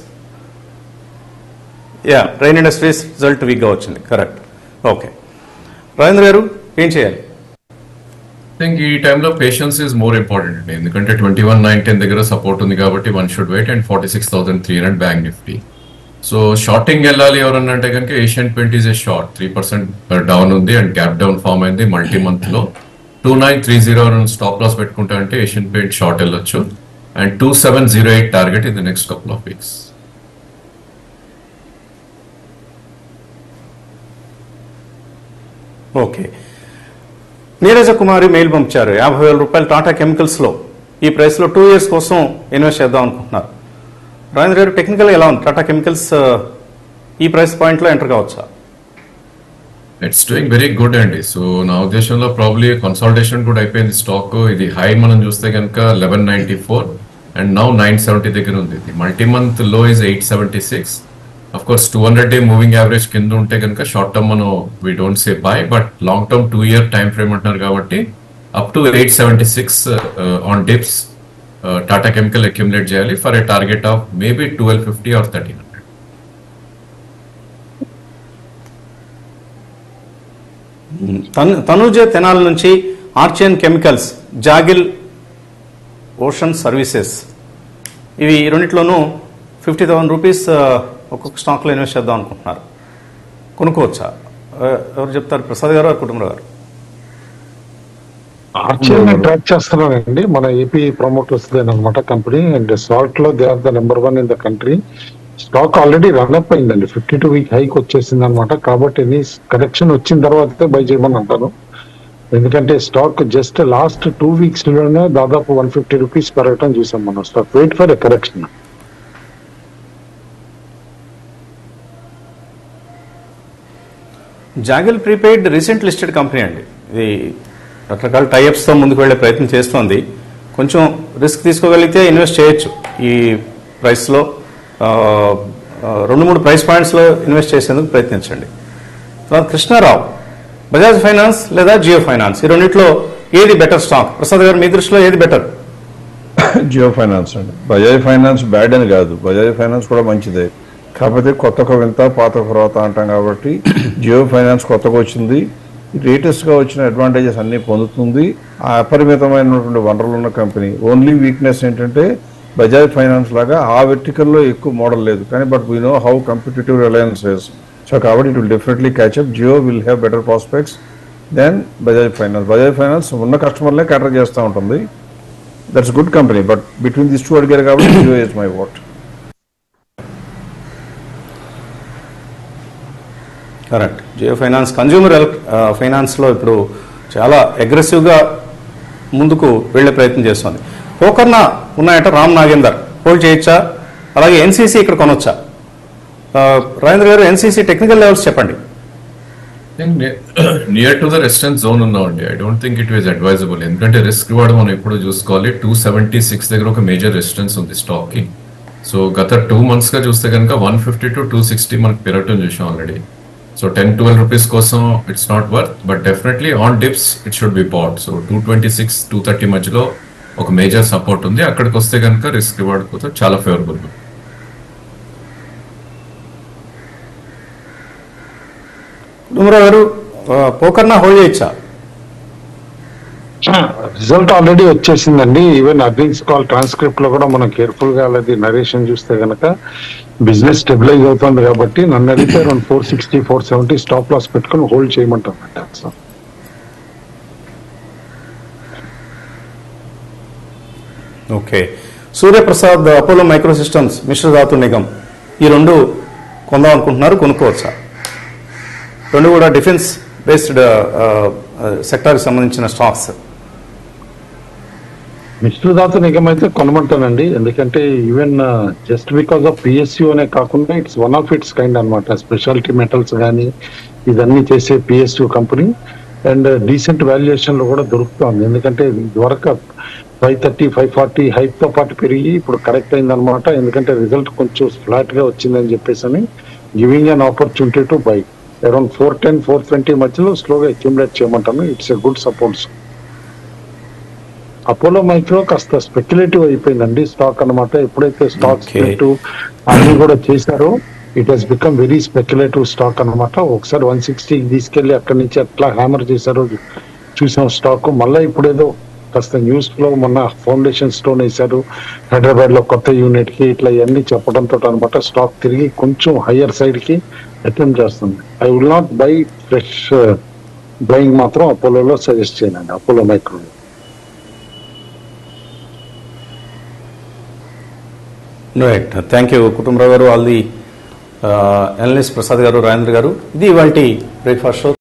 యా Rain industries result వీక్గా వచ్చింది correct okay Rajendra గారు ఏం చేయాలి థింక్ ఈ టైంలో పేషెన్స్ ఈజ్ మోర్ ఇంపార్టెంట్ అండి ఎందుకంటే ట్వంటీ వన్ నైన్ టెన్ దగ్గర సపోర్ట్ ఉంది కాబట్టి one should wait and forty six thousand three hundred bank Nifty so shorting వెళ్ళాలి ఎవరన్నా అంటే కనుక Asian paint is a short three percent down ఉంది అండ్ గ్యాప్ డౌన్ ఫామ్ అయింది మల్టీ మంత్ లో two nine three zero stop loss పెట్టుకుంటా అంటే Asian paint short వెళ్ళొచ్చు and two seven zero eight target in the next couple of weeks okay Neeraja Kumari mail పంపించారు యాభై వేల రూపాయలు టాటా కెమికల్స్లో ఈ ప్రైస్లో టూ ఇయర్స్ కోసం ఇన్వెస్ట్ చేద్దాం అనుకుంటున్నారు రాజేంద్ర గారు టెక్నికల్ ఎలా ఉంది టాటా కెమికల్స్ ఈ ప్రైస్ పాయింట్లో ఎంటర్ కావచ్చా ఇట్స్ డూయింగ్ వెరీ గుడ్ అండి సో నా ఉద్దేశంలో ప్రాబ్లీ కన్సల్టేషన్ కూడా అయిపోయింది స్టాక్ ఇది హై మనం చూస్తే కనుక eleven ninety four and now nine seventy దగ్గర ఉంది ఇది మల్టీ మంత్ లో is eight seventy six of course two hundred day moving average కింద ఉంటే కనుక షార్ట్ టర్మ్ మనం we don't say buy but long term two year time frame అంటున్నారు కాబట్టి up to eight seventy six on dips Tata chemical accumulate చేయాలి for a target of maybe twelve fifty or thirteen hundred తను తనుజ తెనాల నుంచి Archean chemicals Zaggle ocean services ఇవి ఈ రెండిట్లోనూ fifty thousand rupees ఆ, ఒక్కొక్క స్టాక్లో ఇన్వెస్ట్ చేద్దాం అనుకుంటున్నారు కొనుక్కోవచ్చా ఆ, ఎవరు చెప్తారు ప్రసాద్ గారు కుటుంబరావు గారు ఆర్చిఎల్ ట్రాక్ చేస్తున్నానండి మన ఏపీ ప్రమోటర్స్ అనమాట కంపెనీ అండ్ సాల్ట్ లో they are the number one in the country stock already run up అయిందండి ఫిఫ్టీ టూ వీక్ హైక్ వచ్చేసింది అనమాట కాబట్టి ఎనీ కరెక్షన్ వచ్చిన తర్వాతే బై చేయమని అంటాను ఎందుకంటే stock just last two weeks లోనే దాదాపు వన్ ఫిఫ్టీ రూపీస్ పెరగటం చూసాం మనం stock wait for a correction Zaggle prepaid recent listed company అండి ఇది రకరకాల టైప్స్తో ముందుకు వెళ్ళే ప్రయత్నం చేస్తోంది కొంచెం రిస్క్ తీసుకోగలిగితే ఇన్వెస్ట్ చేయొచ్చు ఈ ప్రైస్లో ఆ, ఆ, రెండు మూడు ప్రైస్ పాయింట్స్లో ఇన్వెస్ట్ చేసేందుకు ప్రయత్నించండి తర్వాత కృష్ణారావు బజాజ్ ఫైనాన్స్ లేదా జియో ఫైనాన్స్ ఈ రెండిట్లో ఏది బెటర్ స్టాక్ ప్రసాద్ గారు మీ దృష్టిలో ఏది బెటర్ జియో ఫైనాన్స్ అండి బజాజ్ ఫైనాన్స్ బ్యాడ్ అని కాదు బజాజ్ ఫైనాన్స్ కూడా మంచిదే కాకపోతే కొత్తగా వెళ్తా పాత తర్వాత అంటాం కాబట్టి జియో ఫైనాన్స్ కొత్తగా వచ్చింది లేటెస్ట్గా వచ్చిన అడ్వాంటేజెస్ అన్ని పొందుతుంది ఆ అపరిమితమైనటువంటి వనరులు ఉన్న కంపెనీ ఓన్లీ వీక్నెస్ ఏంటంటే బజాజ్ ఫైనాన్స్ లాగా ఆ వెర్టికల్లో ఎక్కువ మోడల్ లేదు కానీ but we know how competitive Reliance is so కాబట్టి it will definitely catch up Jio will have better prospects than Bajaj finance Bajaj finance ఉన్న కస్టమర్లే క్యాటర్ చేస్తూ ఉంటుంది that's good company but between this two అడిగారు కాబట్టి Jio is my what correct Jio finance consumer ఫైనాన్స్లో ఇప్పుడు చాలా అగ్రెసివ్గా ముందుకు వెళ్ళే ప్రయత్నం చేస్తోంది పోకర్న ఉన్నాయట రామ్ నాగేందర్ హోల్డ్ చేయొచ్చా అలాగే ఎన్సీసీ ఇక్కడ కొనొచ్చా ఆ, రాజేంద్ర గారు ఎన్సీసీ టెక్నికల్ లెవెల్స్ చెప్పండి near to the resistance zone ఉన్నామండి I don't think it is advisable ఎందుకంటే రిస్క్ రివార్డ్ మనం ఎప్పుడు చూసుకోవాలి టూ సెవెంటీ సిక్స్ దగ్గర ఒక మేజర్ రెసిస్టెన్స్ ఉంది స్టాక్ కి సో గత టూ మంత్స్ గా చూస్తే కనుక one fifty to two sixty మనకి పెరగటం చూసాం already so ten twelve rupees కోసం it's not worth but definitely on dips it should be bought so two twenty six two thirty మధ్యలో ఒక మేజర్ సపోర్ట్ ఉంది అక్కడికి వస్తే కనుక రిస్క్ రివార్డ్ కోసం చాలా ఫేవరబుల్ కుటుంబరావు గారు ఆ, పోకర్న హోల్డ్ చేయొచ్చా రిజల్ట్ ఆల్రెడీ వచ్చేసిందండి ఈవెన్ అర్నింగ్స్ కాల్ ట్రాన్స్క్రిప్ట్ లో కూడా మనం కేర్ఫుల్ గా అలాది నరేషన్ చూస్తే గనక బిజినెస్ స్టెబిలైజ్ అవుతుంది కాబట్టి నన్ను అడిగితే రెండు four sixty four seventy stop loss పెట్టుకుని హోల్డ్ చేయమంటాను okay Suryaprasad Apollo micro systems Mishra Dhatu Nigam ఈ రెండు కొందాం అనుకుంటున్నారు కొనుక్కోవచ్చా రెండు కూడా డిఫెన్స్ బేస్డ్ సెక్టార్కి సంబంధించిన స్టాక్స్ మిశ్రధాతు నిగమ్ అయితే కొనమంటానండి ఎందుకంటే even just because of PSU అనే కాకుండా it's one of its kind అనమాట స్పెషాలిటీ మెటల్స్ కానీ ఇదన్నీ చేసే PSU company and decent valuation లో కూడా దొరుకుతుంది ఎందుకంటే ఇదివరకు five thirty five forty hype తో పాటు పెరిగి ఇప్పుడు కరెక్ట్ అయిందనమాట ఎందుకంటే రిజల్ట్ కొంచెం ఫ్లాట్ గా వచ్చిందని చెప్పేసి అని giving an opportunity to buy around four ten four twenty మధ్యలో స్లోగా అక్యుములేట్ చేయమంటాను it's a good supports Apollo micro కాస్త స్పెక్యులేటివ్ అయిపోయిందండి స్టాక్ అన్నమాట ఎప్పుడైతే స్టాక్ Okay. స్ప్లిట్ అన్ని కూడా చేశారో it has become very speculative stock అన్నమాట ఒకసారి వన్ సిక్స్టీకి తీసుకెళ్లి అక్కడి నుంచి ఎట్లా హ్యామర్ చేశారో చూసాం స్టాక్ మళ్ళీ ఇప్పుడు ఏదో కాస్త న్యూస్ లో మొన్న ఫౌండేషన్ స్టోన్ వేశారు హైదరాబాద్ లో కొత్త యూనిట్ కి ఇట్లా ఇవన్నీ చెప్పడంతో అనమాట స్టాక్ తిరిగి కొంచెం హయ్యర్ సైడ్ కి అటెంప్ట్ చేస్తుంది I will not buy fresh buying మాత్రం అపోలోలో సజెస్ట్ చేయనండి Apollo micro right thank you Kutumbarao గారు ఆల్ ది అనలిస్ట్ ప్రసాద్ గారు రాజేంద్ర గారు ఇది ఇవాళ బ్రేక్ఫాస్ట్ షో